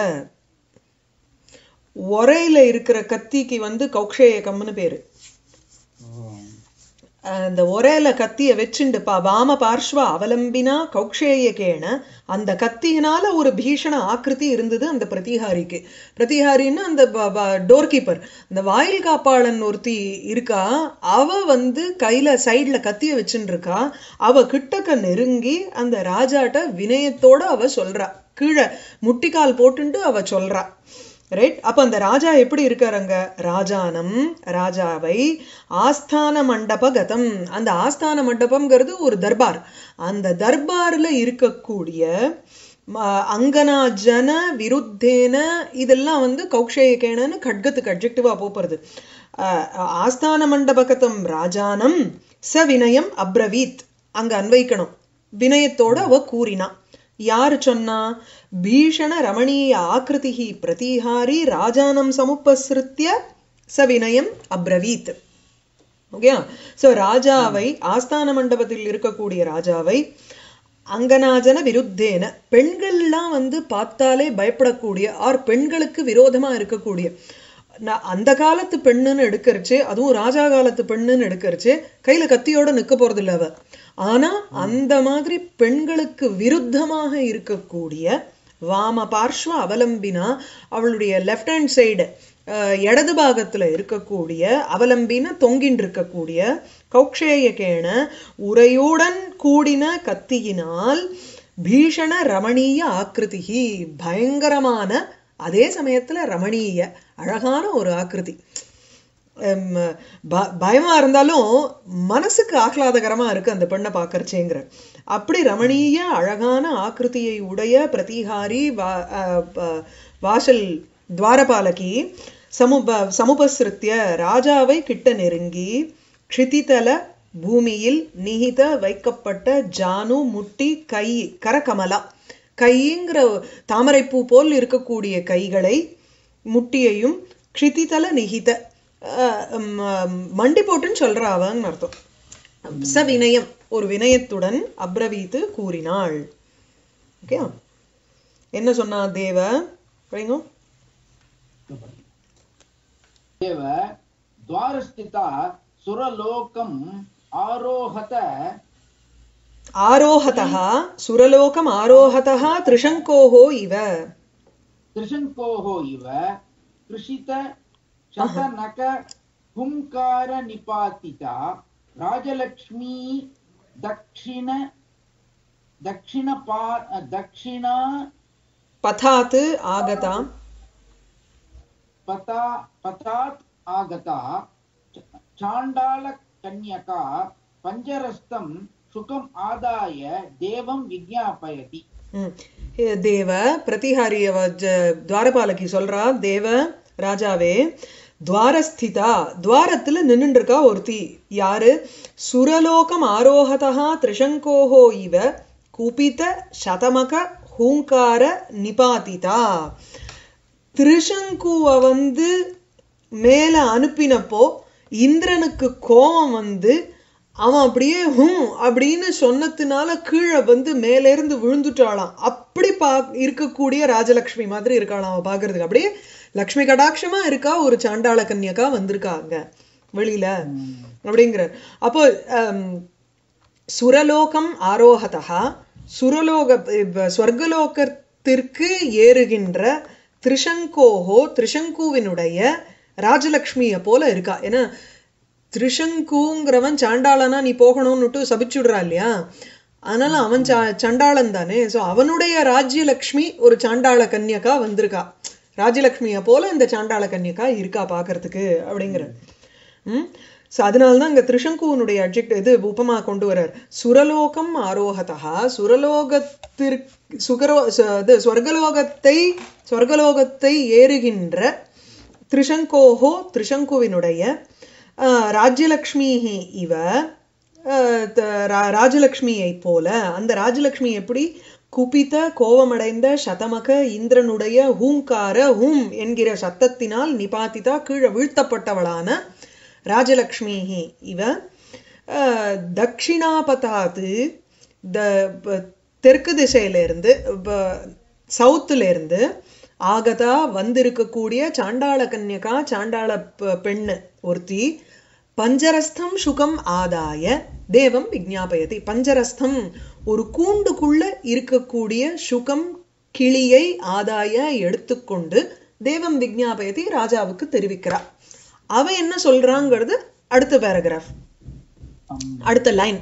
ஒரையில இருக்கிற கத்திக்கு வந்து கௌக்ஷேயகம்னு பேரு அஹ், அந்த ஒரையில கத்திய வச்சுண்டு பா வாம பார்ஷ்வ அவலம்பினா கௌக்ஷேயகேன அந்த கத்தியினால ஒரு பீஷண ஆக்கிருதி இருந்தது அந்த பிரதிகாரிக்கு பிரதிகாரின்னா அந்த டோர் கீப்பர் அந்த வாயில் காப்பாளன் ஒருத்தி இருக்கா அவ வந்து கையில சைடுல கத்திய வச்சுட்டு இருக்கா அவ கிட்டக்க நெருங்கி அந்த ராஜாட்ட வினயத்தோட அவ சொல்றா கீழே முட்டிக்கால் போட்டுண்டு அவ சொல்றா ரைட் அப்ப அந்த ராஜா எப்படி இருக்காருங்க ராஜானம் ராஜாவை ஆஸ்தான மண்டபகதம் அந்த ஆஸ்தான மண்டபம்ங்கிறது ஒரு தர்பார் அந்த தர்பார்ல இருக்கக்கூடிய ம- அங்கனா ஜன விருத்தேன இதெல்லாம் வந்து கௌக்ஷேயகேனன்னு கட்கத்துக்கு அட்ஜெக்டிவா போறது அஹ், ஆஸ்தான மண்டபகதம் ராஜானம் ச வினயம் அப்ரவீத் அங்க அன்வைக்கணும் வினயத்தோட அவ கூறினா யாரு சொன்னா பீஷண ரமணீய ஆக்கிருதி பிரதிஹாரி ராஜானம் சமுப்பசிருத்திய ச வினயம் அப்ரவீத் ஓகே சோ ராஜாவை ஆஸ்தான மண்டபத்தில் இருக்கக்கூடிய ராஜாவை அங்கனாஜன விருத்தேன பெண்கள்லாம் வந்து பார்த்தாலே பயப்படக்கூடிய ஆர் பெண்களுக்கு விரோதமா இருக்கக்கூடிய நான் அந்த காலத்து பெண்ணுன்னு எடுக்கறச்சு அதுவும் ராஜா காலத்து பெண்ணுன்னு எடுக்கறச்சு கையில கத்தியோட நிக்க போறது இல்ல அவ ஆனா அந்த மாதிரி பெண்களுக்கு விருத்தமாக இருக்கக்கூடிய வாம பார்ஷ்வ அவலம்பினா அவளுடைய லெஃப்ட் ஹேண்ட் சைடு அஹ், இடது பாகத்துல இருக்கக்கூடிய அவலம்பின தொங்கின் இருக்கக்கூடிய கௌக்ஷேயகேன உரையுடன் கூடின கத்தியினால் பீஷண ரமணீய ஆக்கிருதிகி பயங்கரமான அதே சமயத்துல ரமணீய அழகான ஒரு ஆக்கிருதி ஹம், ப- பயமா இருந்தாலும் மனசுக்கு ஆஹ்லாதகரமா இருக்கு அந்த பெண்ணை பார்க்கறச்சேங்கிற அப்படி ரமணீய அழகான ஆக்கிருதியை உடைய பிரதிகாரி வா- அஹ், ப- வாசல் துவாரபாலகி சமுப சமுபசிருத்திய ராஜாவை கிட்ட நெருங்கி க்ஷிதிதல பூமியில் நிகித வைக்கப்பட்ட ஜானு முட்டி கை கரகமலா கைங்கிற தாமரைப்பூ போல் இருக்கக்கூடிய கைகளை முட்டியையும் க்ஷிதிதல நிகித அஹ், ம், மண்டி போட்டுன்னு சொல்றா அவன்னு அர்த்தம் ச வினயம் ஒரு வினயத்துடன் அப்ரவீத்து கூறினாள் ஓகே என்ன சொன்னா தேவ படிங்க एव द्वारस्थिता सुरलोकम् आरोहत ஆரோஹதः சுரலோகம் ஆரோஹதः त्रिशङ्कोः इव त्रिशङ्कोः इव कृषित शतनक हुङ्कार निपातिता राजलक्ष्मी दक्षिण दक्षिणपा दक्षिणा पथात् आगता पता पतात् आगता च- चाण्डालकन्यका पञ्जरस्थं शुकम् आदाय देवं विज्ञापयति ம். ஏ தேவ பிரதிஹாரி அவ ஜ- துவாரபாலகி சொல்றா தேவ ராஜாவே துவாரஸ்திதா துவாரத்துல நின்னுட்டு இருக்கா ஒருத்தி யாரு சுரலோகம் ஆரோகதா திரிசங்கோஹோ இவ குபித சதமக ஹூங்கார நிபாதிதா திரிசங்குவ வந்து மேல அனுப்பினப்போ இந்திரனுக்கு கோபம் வந்து அவன் அப்படியே ஹூம் அப்படின்னு சொன்னதுனால கீழே வந்து மேல இருந்து விழுந்துட்டாளாம் அப்படி பா இருக்கக்கூடிய ராஜலக்ஷ்மி மாதிரி இருக்காளாம் அவ பாக்குறதுக்கு அப்படியே லக்ஷ்மி கடாட்சமா இருக்கா ஒரு சாண்டாள கன்யகா வந்திருக்கா அங்க வெளியில அப்படிங்கிற அப்போ ஆம், சுரலோகம் ஆரோகதா சுரலோக இப்ப ஸ்வர்கலோகத்திற்கு ஏறுகின்ற திரிசங்கோஹோ திரிசங்குவினுடைய ராஜலக்ஷ்மிய போல இருக்கா ஏன்னா திரிசங்குங்கிறவன் சாண்டாளனா நீ போகணும்னுட்டு சபிச்சுடுறா இல்லையா அதனால அவன் சா சண்டாளன் தானே சோ அவனுடைய ராஜ்யலக்ஷ்மி ஒரு சாண்டாள கன்யகா வந்திருக்கா ராஜலக்ஷ்மிய போல இந்த சாண்டாள கன்யகா இருக்கா பாக்குறதுக்கு அப்படிங்கிற ம் ஸோ அதனால தான் இங்கே திரிசங்குவனுடைய அப்ஜெக்ட் இது உபமா கொண்டு வர்றார் சுரலோகம் ஆரோகதா சுரலோகத்திற்கு சுகரோ ச- இது ஸ்வர்கலோகத்தை ஸ்வர்கலோகத்தை ஏறுகின்ற திரிசங்கோஹோ திரிசங்குவினுடைய ஆஹ், ராஜ்யலக்ஷ்மிஹி இவ ஆஹ், த- ரா- ராஜலக்ஷ்மியைப் போல அந்த ராஜலக்ஷ்மி எப்படி குபித கோபமடைந்த சதமக இந்திரனுடைய ஹூங்கார ஹூம் என்கிற சத்தத்தினால் நிபாதிதா கீழே வீழ்த்தப்பட்டவளான ராஜலக்ஷ்மிஹி இவ ஆஹ், தக்ஷிணாபதாத்து த ப- தெற்கு திசையிலிருந்து சவுத்துல இருந்து ஆகதா வந்திருக்கக்கூடிய சாண்டாள கன்யகா சாண்டாள பெ- பெண்ணு ஒருத்தி பஞ்சரஸ்தம் சுகம் ஆதாய தேவம் விஜ்ஞாபயதி பஞ்சரஸ்தம் ஒரு கூண்டுக்குள்ள இருக்கக்கூடிய சுகம் கிளியை ஆதாய எடுத்துக்கொண்டு தேவம் விஜ்ஞாபயதி ராஜாவுக்கு தெரிவிக்கிறார் அவ என்ன சொல்றாங்கிறது அடுத்த பேராகிராஃப் அடுத்த லைன்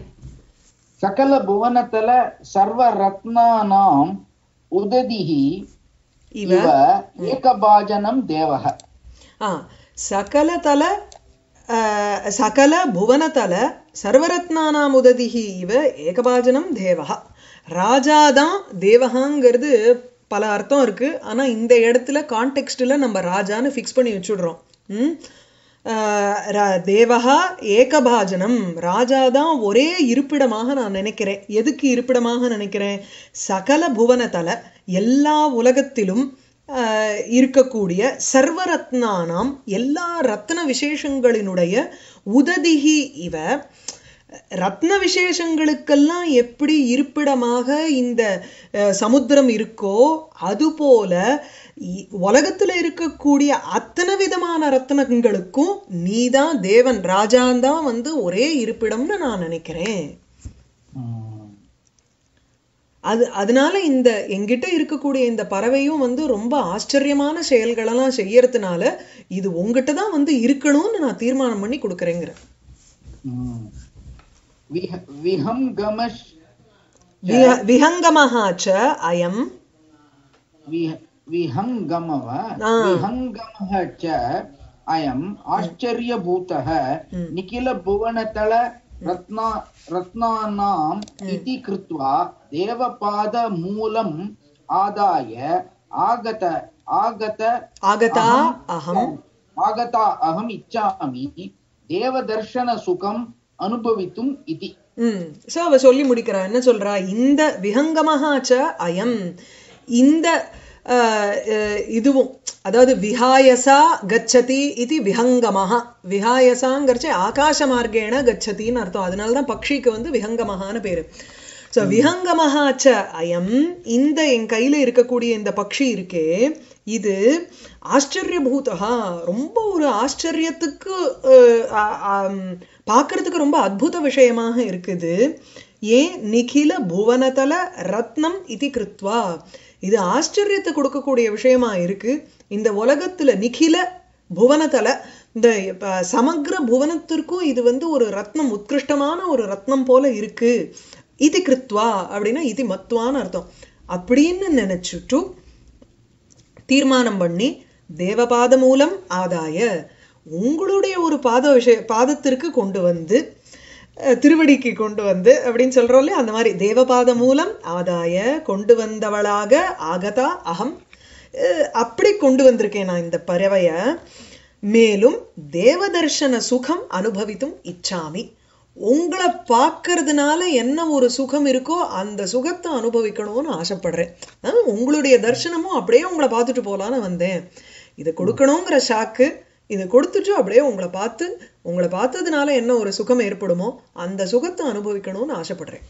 सकलभुवनतल सर्वरत्नानाम् उदधिः இவ इव एकभाजनं देवः ஆ சகலதல ஆஹ், சகல புவனதல சர்வரத்னானாம் உததிஹி இவ ஏகபாஜனம் தேவஹா ராஜாதான் தேவகாங்கிறது பல அர்த்தம் இருக்கு ஆனா இந்த இடத்துல கான்டெக்ஸ்ட்ல நம்ம ராஜான்னு ஃபிக்ஸ் பண்ணி வச்சுடுறோம் ம் ஆஹ், ர- தேவஹா ஏகபாஜனம் ராஜாதான் ஒரே இருப்பிடமாக நான் நினைக்கிறேன் எதுக்கு இருப்பிடமாக நினைக்கிறேன் சகல புவனதல எல்லா உலகத்திலும் ஆஹ், இருக்கக்கூடிய சர்வரத்னானாம் எல்லா ரத்ன விசேஷங்களினுடைய உததிகி இவ ரத்ன விசேஷங்களுக்கெல்லாம் எப்படி இருப்பிடமாக இந்த அஹ், சமுத்திரம் இருக்கோ அதுபோல இ- உலகத்துல இருக்கக்கூடிய அத்தனை விதமான ரத்னங்களுக்கும் நீதான் தேவன் ராஜாந்தான் வந்து ஒரே இருப்பிடம்னு நான் நினைக்கிறேன் அது அதனால இந்த எங்கிட்ட இருக்கக்கூடிய இந்த பறவையும் வந்து ரொம்ப ஆச்சரியமான செயல்களெல்லாம் செய்யறதுனால இது உங்ககிட்ட தான் வந்து இருக்கணும்னு நான் தீர்மானம் பண்ணி கொடுக்குறேங்கிற ம். விஹ- விஹங்கமஷ் விஹ- விஹங்கமஹா ச அயம் विह- विहङ्गमव आ. विहङ्गमः च अयम् आश्चर्यभूतः हम्म. निखिलभुवनतल रत्ना रत्नानाम् इति कृत्वा देवपादमूलम् आदाय आगत आगत ஆகதா अहम्- அகம் आगता अहम् इच्छामि देवदर्शनसुखम् अनुभवितुम् इति ம் சோ அவ சொல்லி முடிக்கிறா என்ன சொல்றா இந்த விஹங்கமஹா ச அயம் இந்த அஹ், அஹ், இதுவும் அதாவது விஹாயசா கச்சதி இது விஹங்கமஹா விஹாயசாங்கிறச்சு ஆகாச மார்க்கேண கச்சதின்னு அர்த்தம் அதனால தான் பக்ஷிக்கு வந்து விஹங்கமஹான்னு பேரு ஸோ விஹங்கமஹா ச அயம் இந்த என் கையில இருக்கக்கூடிய இந்த பக்ஷி இருக்கே இது ஆச்சரியபூதா ரொம்ப ஒரு ஆச்சரியத்துக்கு அஹ், ஆ- ஆம், பார்க்கறதுக்கு ரொம்ப அத்புத விஷயமாக இருக்குது ஏன் நிகில புவனதல ரத்னம் இது கிருத்வா இது ஆச்சரியத்தை கொடுக்கக்கூடிய விஷயமா இருக்கு இந்த உலகத்துல நிகில புவனதல இந்த இப்ப சமக்ர புவனத்திற்கும் இது வந்து ஒரு ரத்னம் உத்கிருஷ்டமான ஒரு ரத்னம் போல இருக்கு இது கிருத்வா அப்படின்னா இது மத்துவான்னு அர்த்தம் அப்படின்னு நினைச்சுட்டு தீர்மானம் பண்ணி தேவபாத மூலம் ஆதாய உங்களுடைய ஒரு பாத விஷய பாதத்திற்கு கொண்டு வந்து அஹ், திருவடிக்கு கொண்டு வந்து அப்படின்னு சொல்றோம் இல்லையா அந்த மாதிரி தேவபாத மூலம் ஆதாய கொண்டு வந்தவளாக ஆகதா அகம் அஹ், அப்படி கொண்டு வந்திருக்கேன் நான் இந்த பறவைய மேலும் தேவதர்ஷன சுகம் அனுபவித்தும் இச்சாமி உங்களை பார்க்கறதுனால என்ன ஒரு சுகம் இருக்கோ அந்த சுகத்தை அனுபவிக்கணும்னு ஆசைப்படுறேன் அஹ் உங்களுடைய தர்சனமும் அப்படியே உங்களை பார்த்துட்டு போலான்னு வந்தேன் இதை கொடுக்கணுங்கிற ஷாக்கு இதை கொடுத்துட்டு அப்படியே உங்களை பார்த்து உங்களை பார்த்ததுனால என்ன ஒரு சுகம் ஏற்படுமோ அந்த சுகத்தை அனுபவிக்கணும்னு ஆசைப்படுறேன்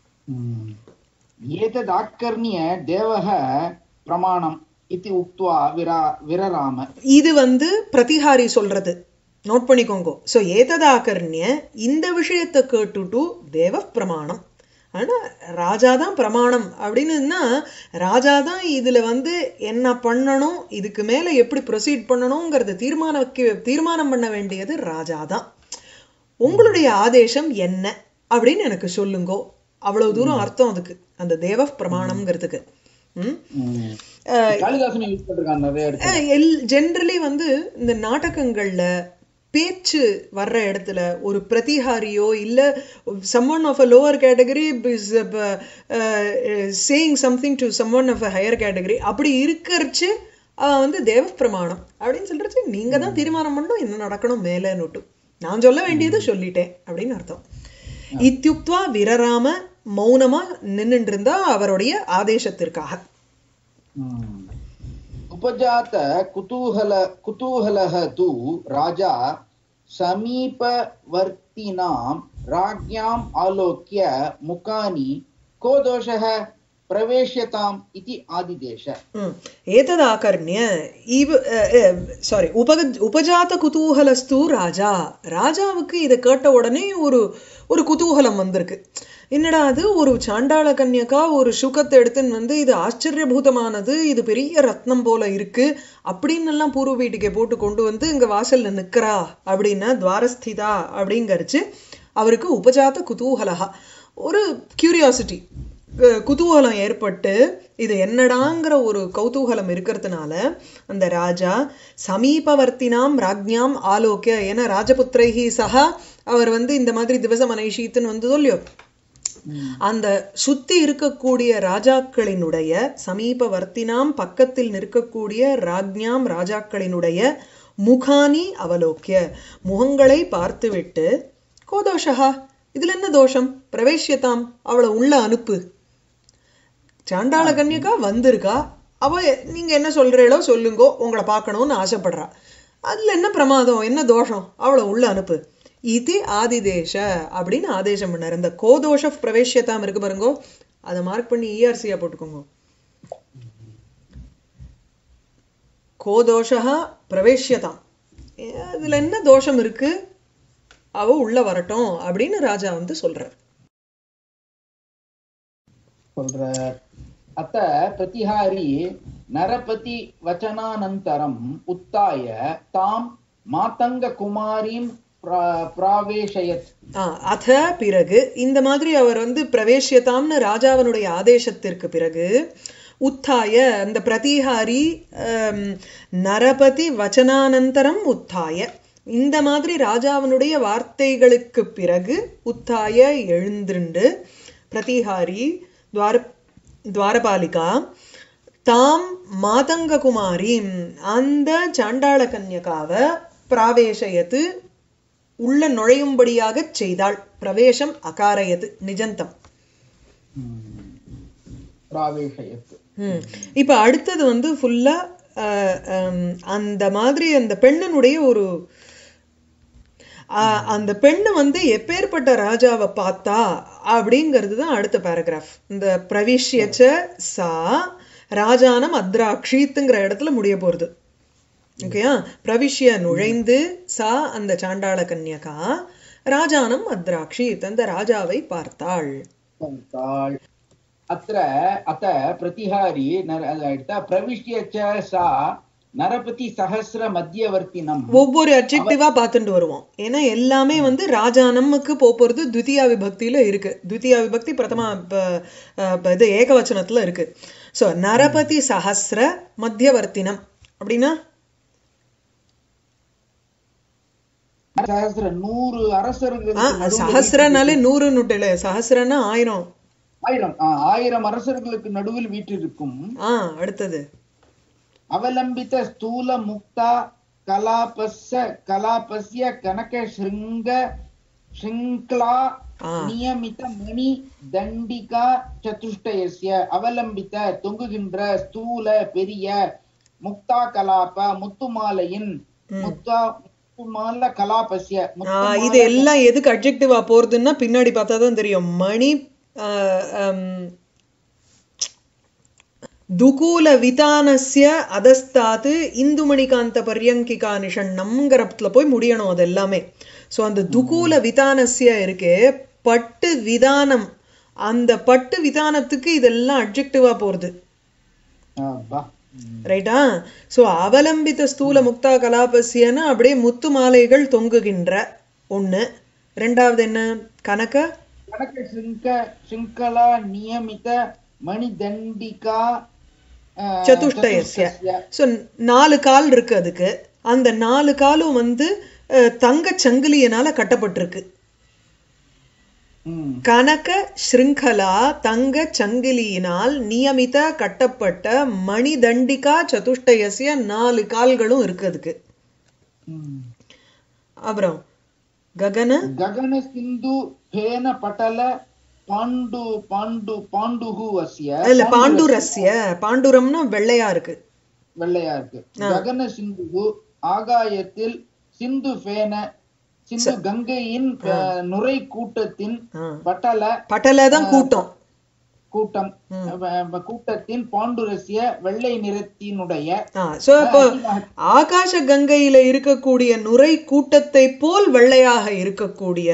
एतदाकर्ण्य देवः प्रमाणम् इति उक्त्वा विरा विरराम இது வந்து பிரதிஹாரி சொல்றது நோட் பண்ணிக்கோங்க ஸோ ஏததாகர்ணிய இந்த விஷயத்தை கேட்டுட்டு தேவ பிரமாணம் ஆனா ராஜா தான் பிரமாணம் அப்படின்னுன்னா ராஜா தான் இதுல வந்து என்ன பண்ணணும் இதுக்கு மேல எப்படி ப்ரொசீட் பண்ணணுங்கிறத தீர்மான தீர்மானம் பண்ண வேண்டியது ராஜா தான் உங்களுடைய ஆதேசம் என்ன அப்படின்னு எனக்கு சொல்லுங்கோ அவ்வளவு தூரம் அர்த்தம் அதுக்கு அந்த தேவ பிரமாணம்ங்கிறதுக்கு ம் காளிதாசன் யூஸ் பண்ணிருக்காங்க நிறைய இடத்துல அஹ் எல் ஜென்ரலி வந்து இந்த நாடகங்கள்ல பேச்சு வர்ற இடத்துல ஒரு பிரதிஹாரியோ இல்ல someone of a lower category saying something to someone of a higher category அப்படி இருக்கறச்சு அவன் வந்து தேவ பிரமாணம் அப்படின்னு சொல்றச்சு நீங்க தான் தீர்மானம் பண்ணணும் என்ன நடக்கணும் மேலேன்னுட்டு நான் சொல்ல வேண்டியது சொல்லிட்டேன் அப்படின்னு அர்த்தம் இத்தியுக்துவா விரராம மௌனமா நின்னுட்டு இருந்தா அவருடைய ஆதேசத்திற்காக हम्म। उपजात कुतूहल कुतूहलः तु राजा समीपवर्तिनां राज्ञाम् आलोक्य मुखानि को दोषः प्रवेश्यताम् इति आदिदेश ம். ஏததாகர்ணிய இவ சாரி உபக உபஜாத குதூகலஸ்து ராஜா ராஜாவுக்கு இதை கேட்ட உடனே ஒரு ஒரு குதூகலம் வந்திருக்கு என்னடா அது ஒரு சாண்டாள கன்யகா ஒரு சுகத்தை எடுத்துன்னு வந்து இது ஆச்சரியபூதமானது இது பெரிய ரத்னம் போல இருக்கு அப்படின்னு எல்லாம் பூர்வ வீட்டுக்கே போட்டு கொண்டு வந்து இங்க வாசல்ல நிக்கிறா அப்படின்னா துவாரஸ்திதா அப்படிங்கரிச்சு அவருக்கு உபஜாத குதூகலகா ஒரு கியூரியாசிட்டி குதூகலம் ஏற்பட்டு இது என்னடாங்கிற ஒரு கௌதூகலம் இருக்கிறதுனால அந்த ராஜா சமீபவர்த்தினாம் ராஜ்ஞாம் ஆலோக்கிய ஏன்னா ராஜபுத்திரைஹி சஹா அவர் வந்து இந்த மாதிரி திவச மனைஷீத்துன்னு வந்ததோ இல்லையோ அந்த சுத்தி இருக்கக்கூடிய ராஜாக்களினுடைய சமீபவர்த்தினாம் பக்கத்தில் நிற்கக்கூடிய ராஜ்ஞாம் ராஜாக்களினுடைய முகானி அவலோக்கிய முகங்களை பார்த்துவிட்டு கோதோஷா இதுல என்ன தோஷம் பிரவேசியதாம் அவளை உள்ள அனுப்பு சாண்டாள கன்யகா வந்திருக்கா அவ நீங்க என்ன சொல்றீங்களோ சொல்லுங்கோ உங்களை பார்க்கணும்னு ஆசைப்படுறா அதுல என்ன பிரமாதம் என்ன தோஷம் அவளை உள்ள அனுப்பு இது ஆதிதேஷ அப்படின்னு ஆதேசம் பண்ணார் இந்த கோதோஷ பிரவேசியதாம் இருக்கு பாருங்கோ அதை மார்க் பண்ணி இஆர்சியா போட்டுக்கோங்க கோதோஷா பிரவேசியதாம் அதுல என்ன தோஷம் இருக்கு அவ உள்ள வரட்டும் அப்படின்னு ராஜா வந்து சொல்றார் சொல்றார் அத்த பிரதிஹாரி நரபதி வச்சனானந்தரம் உத்தாய தாம் மாதங்க குமாரிம் பிரா- பிராவேஷயத் ஆ, அத பிறகு இந்த மாதிரி அவர் வந்து பிரவேசியதாம்னு ராஜாவனுடைய ஆதேசத்திற்கு பிறகு உத்தாய அந்த பிரதிஹாரி ஆம், நரபதி வச்சனானந்தரம் உத்தாய இந்த மாதிரி ராஜாவனுடைய வார்த்தைகளுக்கு பிறகு உத்தாய எழுந்திருண்டு பிரதிஹாரி துவார துவாரபாலிகா தாம் மாதங்க குமாரி அந்த சாண்டாள கன்யகாவை பிராவேசயத்து உள்ள நுழையும்படியாகச் செய்தாள் பிரவேசம் அகாரயது நிஜந்தம் பிராவேஷயத் ம். இப்ப அடுத்தது வந்து ஃபுல்லா அந்த மாதிரி அந்த பெண்ணனுடைய ஒரு அஹ், அந்த பெண்ணு வந்து எப்பேற்பட்ட ராஜாவை பார்த்தா அப்படிங்கிறது தான் அடுத்த பேராகிராஃப் இந்த பிரவிஷ்யச்ச சா ராஜானம் அத்ராக்ஷித்துங்கிற இடத்துல முடிய போறது ஓகேயா பிரவிஷ்ய நுழைந்து சா அந்த சாண்டாள கன்யகா ராஜானம் அத்ராக்ஷித் அந்த ராஜாவை பார்த்தாள் ताळ् अत्र अत प्रतिहारी नर अ, प्रविश्य च सा नरपति सहस्र मध्यवर्तिनम् ஒவ்வொரு அட்ஜெக்டிவா பார்த்துட்டு வருவோம் ஏன்னா எல்லாமே வந்து ராஜானம்முக்கு போறது துவித்தியா விபக்தியில இருக்கு துவித்தியா விபக்தி பிரதமா ப- அஹ் ப- இது ஏகவச்சனத்துல இருக்கு சோ நரபதி சஹஸ்ர மத்தியவர்த்தினம் அப்படின்னா சஹஸ்ர நூறு அரசர்களுக்கு ஆ, நடுவுல சஹஸ்ரனாலே நூறு நுட்டில சஹஸ்ரன்னா ஆயிரம் ஆயிரம் ஆ, ஆயிரம் அரசர்களுக்கு நடுவில் வீற்றிருக்கும் ஆ அடுத்தது அவலம்பித ஸ்தூல முக்தா கலாபஸ்ய கலாபஸ்ய கனக ஸ்ருங்க ஸ்ருங்க்லா ஆ. நியமித மணி தண்டிகா சதுஷ்டயஸ்ய அவலம்பித்த தொங்குகின்ற ஸ்தூல பெரிய முக்தா கலாப முத்துமாலையின் முத்தா முத்துமால கலாபஸ்ய ஆ, முத்துமால இது எல்லாம் எதுக்கு அட்ஜெக்டிவா போறதுன்னா பின்னாடி பார்த்தா தான் தெரியும் மணி ஆ, அம், துகூல விதானஸ்ய அதஸ்தாத்து இந்துமணிகாந்த பர்யங்கிகா நிஷண்ணம்ங்கிறதுல போய் முடியணும் அது எல்லாமே ஸோ அந்த துகூல விதானஸ்ய இருக்கே பட்டு விதானம் அந்த பட்டு விதானத்துக்கு இதெல்லாம் அட்ஜெக்டிவா போறது அப்பா. ரைட்டா சோ அவலம்பித ஸ்தூல முக்தா கலாபஸ்யன்னு அப்படியே முத்து மாலைகள் தொங்குகின்ற ஒண்ணு ரெண்டாவது என்ன கனக கனக ஸ்ருங்க ஸ்ருங்கலா நியமித மணி தண்டிகா ஆ, சதுஷ்டயஸ்ய சதுஷ்டயஸ்ய. சோ நாலு கால் இருக்கு அதுக்கு அந்த நாலு காலும் வந்து அஹ், தங்கச் சங்கிலியினால கட்டப்பட்டிருக்கு ம் கனக ஸ்ருங்கலா தங்க சங்கிலியினால் நியமித கட்டப்பட்ட மணி தண்டிகா சதுஷ்டயஸ்ய நாலு கால்களும் இருக்கு அதுக்கு ம். அப்புறம் ககன ಗಗನ ಸಿಂಧು ಫೇನ ಪಟಲ ಪಾಂಡು ಪಾಂಡು ಪಾಂಡುಹು ಅಸ್ಯ இல்ல பாண்டுரஸ்ய பாண்டுரம்னா வெள்ளையா இருக்கு வெள்ளையா இருக்கு ககன சிந்து ஆகாயத்தில் சிந்து ஃபேன சிந்து கங்கையின் அஹ், நுரை கூட்டத்தின் ஆ. பட்டல பட்டல தான் கூட்டம் கூட்டம் அஹ், கூட்டத்தின் பாண்டுரஸ்ய வெள்ளை நிறத்தினுடைய ஆ சோ இப்போ ஆகாச கங்கையில இருக்கக்கூடிய நுரை கூட்டத்தை போல் வெள்ளையாக இருக்கக்கூடிய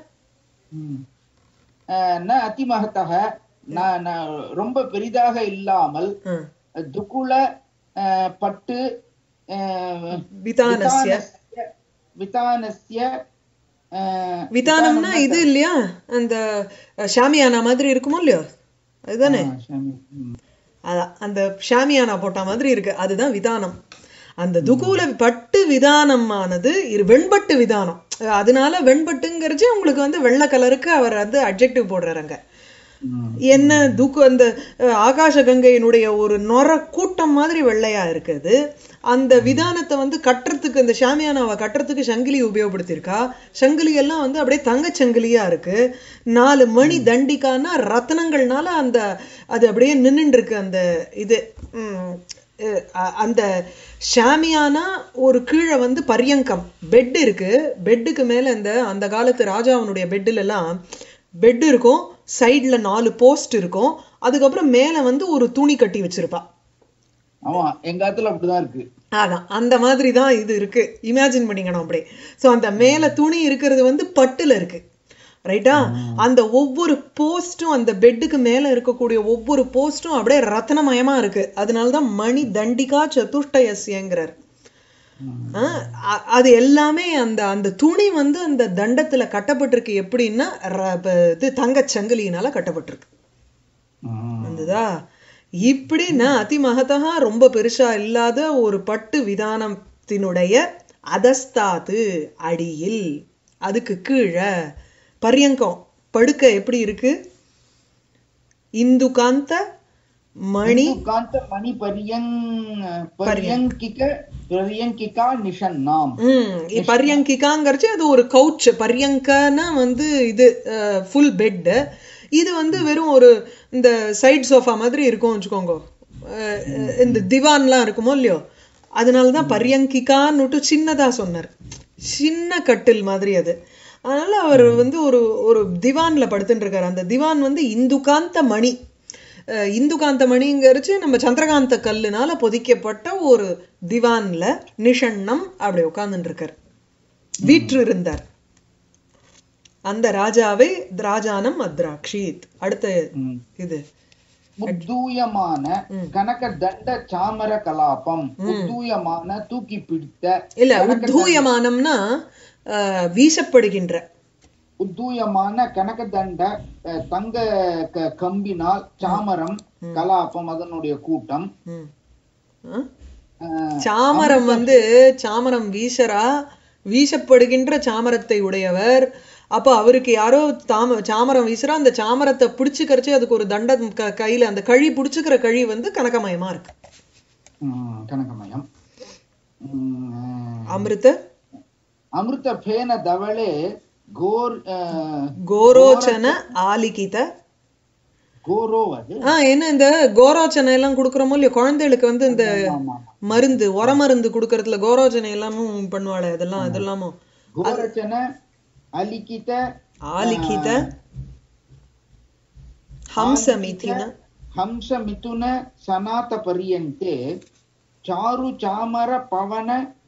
ம். அஹ், ந அதிமகத்தக ந- ந- ரொம்ப பெரிதாக இல்லாமல் ஆ, துக்குள அஹ், பட்டு அஹ், விதானஸ்ய விதானஸ்ய- விதானஸ்ய அஹ், விதானம்னா இது இல்லையா அந்த ஷாமியானா மாதிரி இருக்குமோ இல்லையோ அதுதானே ஆ, ஷமி. ம். அதான் அந்த ஷாமியானா போட்ட மாதிரி இருக்கு அதுதான் விதானம் அந்த துகூல பட்டு விதானமானது இரு வெண்பட்டு விதானம் அதனால வெண்பட்டுங்கிறச்சு உங்களுக்கு வந்து வெள்ளை கலருக்கு அவர் வந்து அட்ஜெக்டிவ் போடுறாருங்க ம். என்ன துக்கு அந்த அஹ், ஆகாச கங்கையினுடைய ஒரு நொர கூட்டம் மாதிரி வெள்ளையா இருக்குது அந்த விதானத்தை வந்து கட்டுறதுக்கு இந்த ஷாமியானாவை கட்டுறதுக்கு சங்கிலி உபயோகப்படுத்தியிருக்கா சங்கிலி எல்லாம் வந்து அப்படியே தங்கச் சங்கிலியா இருக்கு நாலு மணி தண்டிக்கானா ரத்னங்கள்னால அந்த அது அப்படியே நின்னுட்டு இருக்கு அந்த இது ம், அஹ், அ- அந்த ஷாமியானா ஒரு கீழே வந்து பரியங்கம் பெட் இருக்கு பெட்டுக்கு மேல இந்த அந்த காலத்து ராஜாவனுடைய பெட்டுல எல்லாம் பெட் இருக்கும் சைடுல நாலு போஸ்ட் இருக்கும் அதுக்கப்புறம் மேல வந்து ஒரு துணி கட்டி வச்சிருப்பா ஆமா எங்க இடத்துல அப்படிதான் இருக்கு அதான் அந்த மாதிரி தான் இது இருக்கு இமேஜின் பண்ணிக்கணும் அப்படியே ஸோ அந்த மேல துணி இருக்கிறது வந்து பட்டுல இருக்கு ரைட்டா அந்த ஒவ்வொரு போஸ்டும் அந்த பெட்டுக்கு மேல இருக்கக்கூடிய ஒவ்வொரு போஸ்டும் அப்படியே ரத்னமயமா இருக்கு அதனாலதான் மணி தண்டிகா சதுஷ்டயஸ்யங்கிறார் ஆ, அ- அது எல்லாமே அந்த அந்த துணி வந்து அந்த தண்டத்துல கட்டப்பட்டிருக்கு எப்படின்னா ர- ப- இது தங்கச் சங்கிலியினால கட்டப்பட்டிருக்கு வந்ததா இப்படின்னா அதிமகதா ரொம்ப பெருசா இல்லாத ஒரு பட்டு விதானத்தினுடைய அதஸ்தாது அடியில் அதுக்கு கீழே பர்யங்கம் படுக்க எப்படி இருக்கு இந்துகாந்த மணி காந்த மணி பரியங் பரியங்கிக பரியங்கிகா நிஷன்னாம் ம் இ- பர்யங்கிகாங்கிறச்சு அது ஒரு கவுச் பர்யங்கன்னா வந்து இது ஃபுல் பெட்டு இது வந்து வெறும் ஒரு இந்த சைடு சோஃபா மாதிரி இருக்கும் வச்சுக்கோங்க அஹ், இந்த திவான்லாம் இருக்குமோ இல்லையோ அதனால தான் பர்யங்கிகான்னுட்டு சின்னதா சொன்னார் சின்ன கட்டில் மாதிரி அது அதனால அவர் வந்து ஒரு ஒரு திவான்ல படுத்துட்டு இருக்காரு அந்த திவான் வந்து இந்துகாந்த மணி அஹ், இந்துகாந்த மணிங்கிறச்சு நம்ம சந்திரகாந்த கல்லுனால பொதிக்கப்பட்ட ஒரு திவான்ல நிஷண்ணம் அப்படி உட்கார்ந்துட்டு இருக்கார் வீற்று இருந்தார் அந்த ராஜாவை ராஜானம் அத்ராக்ஷித் அடுத்த ம். இது உத்தூயமான கனக தண்ட சாமர கலாபம் உத்தூயமான தூக்கி பிடித்த இல்ல உத்தூயமானம்னா அஹ், வீசப்படுகின்ற உத்தூயமான கனக தண்ட அஹ், தங்க க- கம்பினால் சாமரம் கலாபம் அதனுடைய கூட்டம் ம். ஆ? அஹ், சாமரம் வந்து சாமரம் வீசரா வீசப்படுகின்ற சாமரத்தை உடையவர் அப்ப அவருக்கு யாரோ தாம சாமரம் வீசுறா அந்த சாமரத்தை பிடிச்சுக்கறச்சு அதுக்கு ஒரு தண்டம் க- கையில அந்த கழி பிடிச்சுக்கிற கழி வந்து கனகமயமா இருக்கு ம், கனகமயம் ம், அமிர்த அமிர்த பேன தவளே கோர் அஹ், கோரோச்சன ஆலிகித கோரோ அது ஆ என்ன இந்த கோரோச்சனை எல்லாம் கொடுக்குறோமோ இல்லையோ குழந்தைகளுக்கு வந்து இந்த ஆமா மருந்து உர மருந்து கொடுக்கறதுல கோரோச்சனை எல்லாமும் பண்ணுவாளே அதெல்லாம் அதெல்லாமும் கோரச்சன அலிகித ஆலிகித ஹம்சமிதின ஹம்ச மிதுன சனாத பரியந்தே சாரு சாமர பவன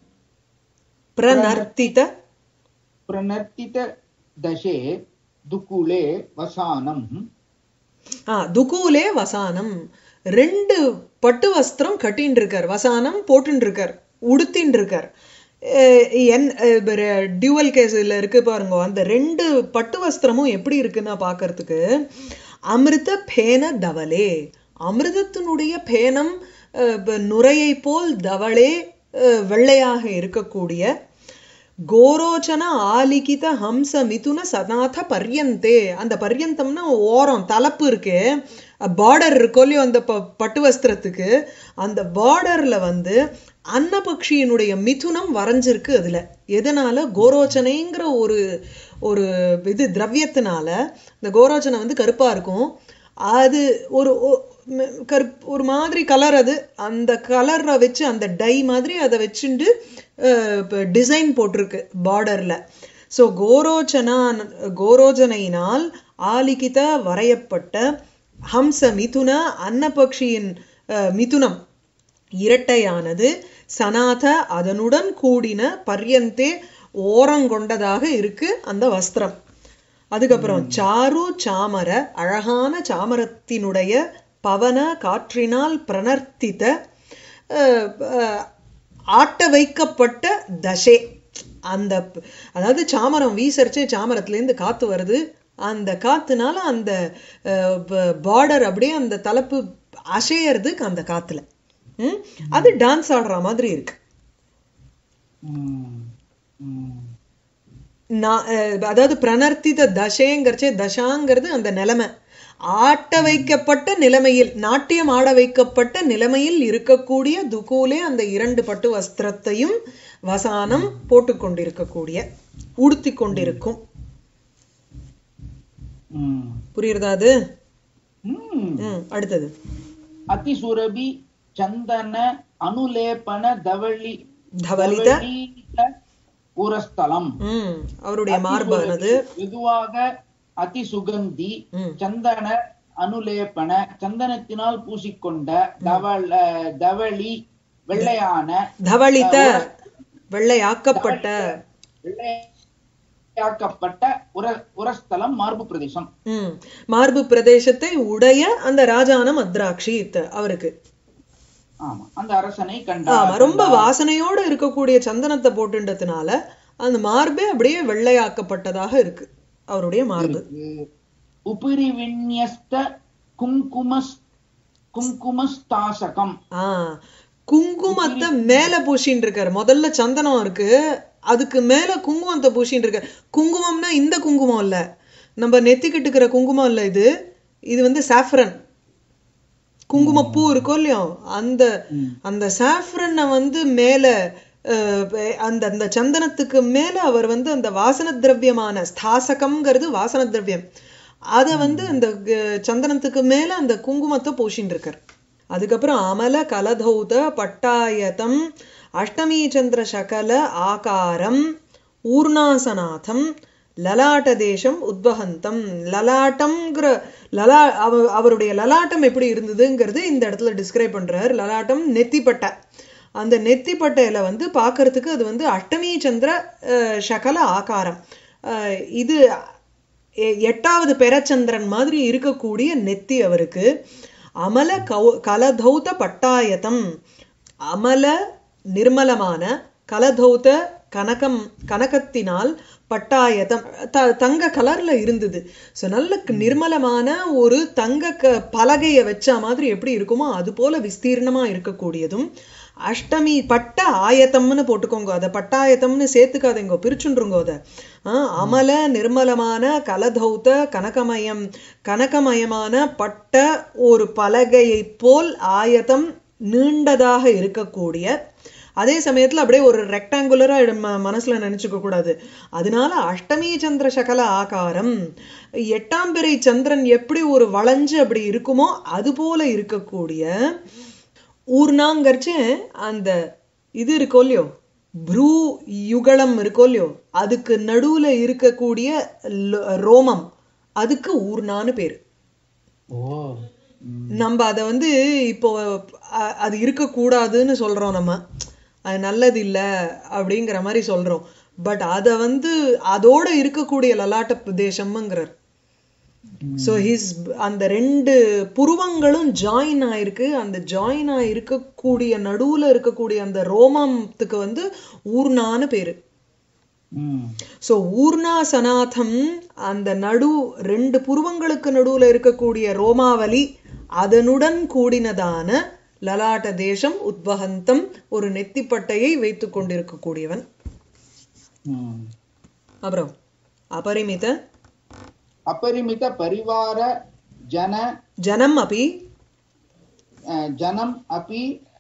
பிரநர்த்தித பிரணர்த்தித தசே துக்குலே வசானம் ஆ துகூலே வசானம் ரெண்டு பட்டு வஸ்திரம் கட்டின்னு இருக்கார் வசானம் போட்டுன்னு இருக்கார் உடுத்தின்னு இருக்கார் அஹ் என் டியூவல் கேஸ்ல இருக்கு பாருங்க அந்த ரெண்டு பட்டு வஸ்திரமும் எப்படி இருக்குன்னா பார்க்கிறதுக்கு அமிர்த பேன தவலே அமிர்தத்தினுடைய பேனம் அஹ், ப- நுரையை போல் தவளே அஹ், வெள்ளையாக இருக்கக்கூடிய கோரோச்சன ஆலிகித ஹம்ச மிதுன சநாத பர்யந்தே அந்த பர்யந்தம்னா ஓரம் தலப்பு இருக்கே பார்டர் இருக்கோ இல்லையோ அந்த ப பட்டு வஸ்திரத்துக்கு அந்த பார்டர்ல வந்து அன்னபக்ஷியினுடைய மிதுனம் வரைஞ்சிருக்கு அதுல எதனால கோரோச்சனைங்கிற ஒரு ஒரு இது திரவியத்தினால இந்த கோரோச்சனை வந்து கருப்பா இருக்கும் அது ஒரு ஒ- ம- கருப் ஒரு மாதிரி கலர் அது அந்த கலரை வச்சு அந்த டை மாதிரி அதை வச்சுண்டு டிசைன் போட்டிருக்கு பார்டர்ல ஸோ கோரோச்சனா கோரோஜனையினால் ஆலிகித வரையப்பட்ட ஹம்ச மிதுன அன்னபக்ஷியின் அஹ், மிதுனம் இரட்டையானது சனாத அதனுடன் கூடின பர்யந்தே ஓரங்கொண்டதாக இருக்கு அந்த வஸ்திரம் அதுக்கப்புறம் சாரு சாமர அழகான சாமரத்தினுடைய பவன காற்றினால் பிரணர்த்தித்த அஹ், அஹ், ஆட்ட வைக்கப்பட்ட தசே அந்த ப- அதாவது சாமரம் வீசரிச்சு சாமரத்துலேருந்து காத்து வருது அந்த காத்துனால அந்த பார்டர் அப்படியே அந்த தலைப்பு அசையறது அந்த காத்துல ம்? அது டான்ஸ் ஆடுற மாதிரி இருக்கு ம், ம், நான் அஹ், அதாவது பிரணர்த்தித தசைங்கிறச்சே தசாங்கிறது அந்த நிலைமை ஆட்ட வைக்கப்பட்ட நிலைமையில் நாட்டியம் ஆட வைக்கப்பட்ட நிலைமையில் இருக்கக்கூடிய துகூலே அந்த இரண்டு பட்டு வஸ்திரத்தையும் வசானம் போட்டுக்கொண்டிருக்கக்கூடிய உடுத்தி கொண்டிருக்கும் ம். புரியுறதா அது ம். ம் அடுத்தது அதிசுரபி சந்தன அனுலேபன தவளி தவலித தவளீத புரஸ்தலம் ம் அவருடைய மார்பானது மெதுவாக அதி சுகந்தி ம் சந்தன அனுலேபன சந்தனத்தினால் பூசிக்கொண்ட தவள தவளி வெள்ளையான தவளித்த வெள்ளையாக்கப்பட்ட வெள்ளை வெள்ளையாக்கப்பட்ட உர உரஸ்தலம் மார்பு பிரதேசம் ம் மார்பு பிரதேசத்தை உடைய அந்த ராஜான மத்ராட்சி அவருக்கு ஆமா அந்த அரசனை கண்டார் ஆமா ரொம்ப வாசனையோட இருக்கக்கூடிய சந்தனத்தை போட்டுன்றதுனால அந்த மார்பே அப்படியே வெள்ளையாக்கப்பட்டதாக இருக்கு அவருடைய மார்பு உபரி விநியஸ்த குங்குமஸ் குங்குமஸ்தாசகம் ஆ குங்குமத்தை மேல பூசின்னு இருக்காரு முதல்ல சந்தனம் இருக்கு அதுக்கு மேல குங்குமத்தை பூசின்னு இருக்காரு குங்குமம்னா இந்த குங்குமம் இல்ல நம்ம நெத்திக்கிட்டுக்கிற குங்குமம் இல்ல இது இது வந்து சாஃப்ரன் குங்குமப்பூ இருக்கும் இல்லையோ அந்த அந்த சாஃப்ரனை வந்து மேல அஹ், அந்த அந்த சந்தனத்துக்கு மேல அவர் வந்து அந்த வாசன திரவியமான ஸ்தாசகம்ங்கிறது வாசன திரவியம் அத வந்து அந்த அஹ், சந்தனத்துக்கு மேல அந்த குங்குமத்தை பூசின்னு இருக்கார் அதுக்கப்புறம் அமல கலதௌத பட்டாயதம் அஷ்டமி சந்திர சகல ஆகாரம் ஊர்ணாசநாதம் லலாட்ட தேசம் உத்வகந்தம் லலாட்டம்ங்கிற லலா அவ அவருடைய லலாட்டம் எப்படி இருந்ததுங்கிறது இந்த இடத்துல டிஸ்கிரைப் பண்றார் லலாட்டம் நெத்திப்பட்டை அந்த நெத்திப்பட்டையில வந்து பார்க்கறதுக்கு அது வந்து அஷ்டமி சந்திர அஹ், சகல ஆகாரம் அஹ், இது எ- எட்டாவது பெரச்சந்திரன் மாதிரி இருக்கக்கூடிய நெத்தி அவருக்கு அமல கௌ கலதௌத பட்டாயதம் அமல நிர்மலமான கலதௌத கனகம் கனகத்தினால் பட்டாயதம் த தங்க கலர்ல இருந்தது ஸோ நல்ல க- நிர்மலமான ஒரு தங்க க பலகையை வச்ச மாதிரி எப்படி இருக்குமோ அது போல விஸ்தீர்ணமா இருக்கக்கூடியதும் அஷ்டமி பட்ட ஆயத்தம்னு போட்டுக்கோங்க அதை பட்டாயத்தம்னு சேர்த்துக்காதீங்க பிரிச்சுன்றுங்க அதை ஆ, அமல நிர்மலமான கலதௌத்த கனகமயம் கனகமயமான பட்ட ஒரு பலகையைப் போல் ஆயத்தம் நீண்டதாக இருக்கக்கூடிய அதே சமயத்துல அப்படியே ஒரு ரெக்டாங்குலரா மனசுல நினைச்சுக்க கூடாது அதனால அஷ்டமி சந்திர சகல ஆகாரம் எட்டாம் பிறை சந்திரன் எப்படி ஒரு வளைஞ்சு அப்படி இருக்குமோ அது போல இருக்கக்கூடிய ஊர்னாங்கரிச்சு அந்த இது இருக்கோ இல்லையோ ப்ரூ யுகலம் இருக்கோ இல்லையோ அதுக்கு நடுவுல இருக்கக்கூடிய லோ- ரோமம் அதுக்கு ஊர்னான்னு பேரு ஓ நம்ம அதை வந்து இப்போ அ- அது இருக்கக்கூடாதுன்னு சொல்றோம் நம்ம அது நல்லது இல்ல அப்படிங்கிற மாதிரி சொல்றோம் பட் அதை வந்து அதோட இருக்கக்கூடிய லலாட்ட பிரதேசம்ங்கிறார் ஸோ ஹிஸ் அந்த ரெண்டு புருவங்களும் ஜாயின் ஆயிருக்கு அந்த ஜாயின் இருக்கக்கூடிய நடுவுல இருக்கக்கூடிய அந்த ரோமத்துக்கு வந்து ஊர்னான்னு பேரு ம் ஸோ ஊர்ணா சனாதம் அந்த நடு ரெண்டு புருவங்களுக்கு நடுவுல இருக்கக்கூடிய ரோமாவலி அதனுடன் கூடினதான லலாட்ட தேசம் உத்வகந்தம் ஒரு நெத்திப்பட்டையை வைத்துக் கொண்டிருக்கக்கூடியவன் ம் அப்புறம் அபரிமித अपरिमित परिवार जन ஜனம் அபி अ, जनम अपि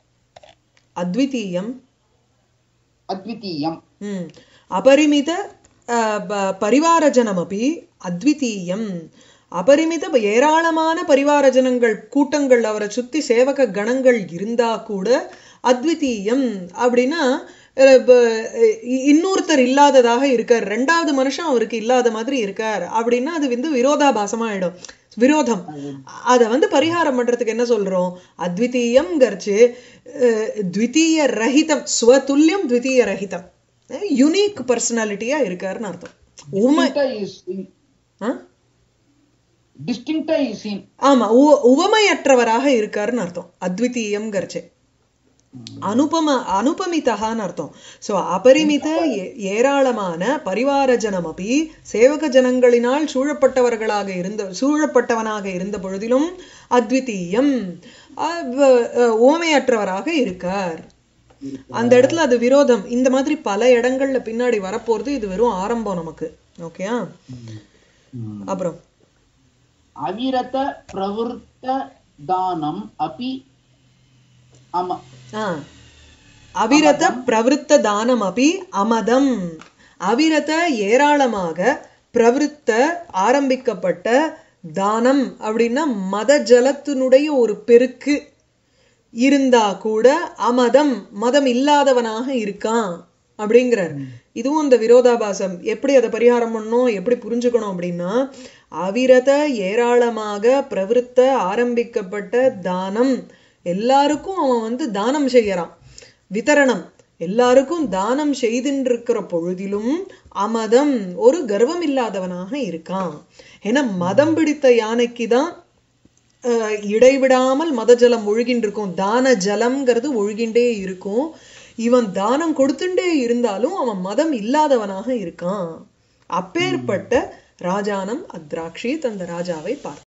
அத்விதீயம் अद्वितीयम् ம். அபரிமித அஹ், ப- பரிவாரஜனமபி அத்விதீயம் அபரிமித ப- ஏராளமான பரிவாரஜனங்கள் கூட்டங்கள் அவரை சுத்தி சேவக கணங்கள் இருந்தா கூட அத்விதீயம் அப்படின்னா அஹ், ப- இ- இன்னொருத்தர் இல்லாததாக இருக்கார் ரெண்டாவது மனுஷன் அவருக்கு இல்லாத மாதிரி இருக்கார் அப்படின்னா அது வந்து விரோதாபாசமா ஆயிடும் விரோதம் அத வந்து பரிகாரம் பண்றதுக்கு என்ன சொல்றோம் அத்விதீயம் கர்ச்சு த்விதீய ரஹிதம் ஸ்வதுல்யம் த்விதீய ரஹிதம் யுனிக் பர்சனாலிட்டியா இருக்காருன்னு அர்த்தம் உமை Distincta is seen. Ah? Distincta is seen. ஆமா உ- உவமையற்றவராக இருக்காருன்னு அர்த்தம் அத்விதீயம் கர்ச்சே அனுபம அனுபமிதகான்னு அர்த்தம் சோ அபரிமித ஏ- ஏராளமான பரிவார ஜனம் அப்படி சேவக ஜனங்களினால் சூழப்பட்டவர்களாக இருந்த சூழப்பட்டவனாக இருந்த பொழுதிலும் அத்விதீயம் அவ்- அஹ், உவமையற்றவராக இருக்கார் அந்த இடத்துல அது விரோதம் இந்த மாதிரி பல இடங்கள்ல பின்னாடி வரப்போறது இது வெறும் ஆரம்பம் நமக்கு ஓகேயா அப்புறம் अविरत प्रवृत्त दानम् अपि अम ஆ. அவிரத பிரவருத்த தானம் அபி அமதம் அவிரத ஏராளமாக பிரவருத்த ஆரம்பிக்கப்பட்ட தானம் அப்படின்னா மத ஜலத்தினுடைய ஒரு பெருக்கு இருந்தா கூட அமதம் மதம் இல்லாதவனாக இருக்கான் அப்படிங்கிறார் இதுவும் இந்த விரோதாபாசம் எப்படி அதை பரிகாரம் பண்ணணும் எப்படி புரிஞ்சுக்கணும் அப்படின்னா அவிரத ஏராளமாக பிரவருத்த ஆரம்பிக்கப்பட்ட தானம் எல்லாருக்கும் அவன் வந்து தானம் செய்யறான் விதரணம் எல்லாருக்கும் தானம் செய்துன்றிருக்கிற பொழுதிலும் அமதம் ஒரு கர்வம் இல்லாதவனாக இருக்கான் ஏன்னா மதம் பிடித்த யானைக்கு தான் அஹ், இடைவிடாமல் மத ஜலம் ஒழுகின்னு இருக்கும் தான ஜலம்ங்கிறது ஒழுகின்றே இருக்கும் இவன் தானம் கொடுத்துட்டே இருந்தாலும் அவன் மதம் இல்லாதவனாக இருக்கான் அப்பேற்பட்ட ராஜானம் அத்ராக்ஷித் அந்த ராஜாவை பார்த்தான்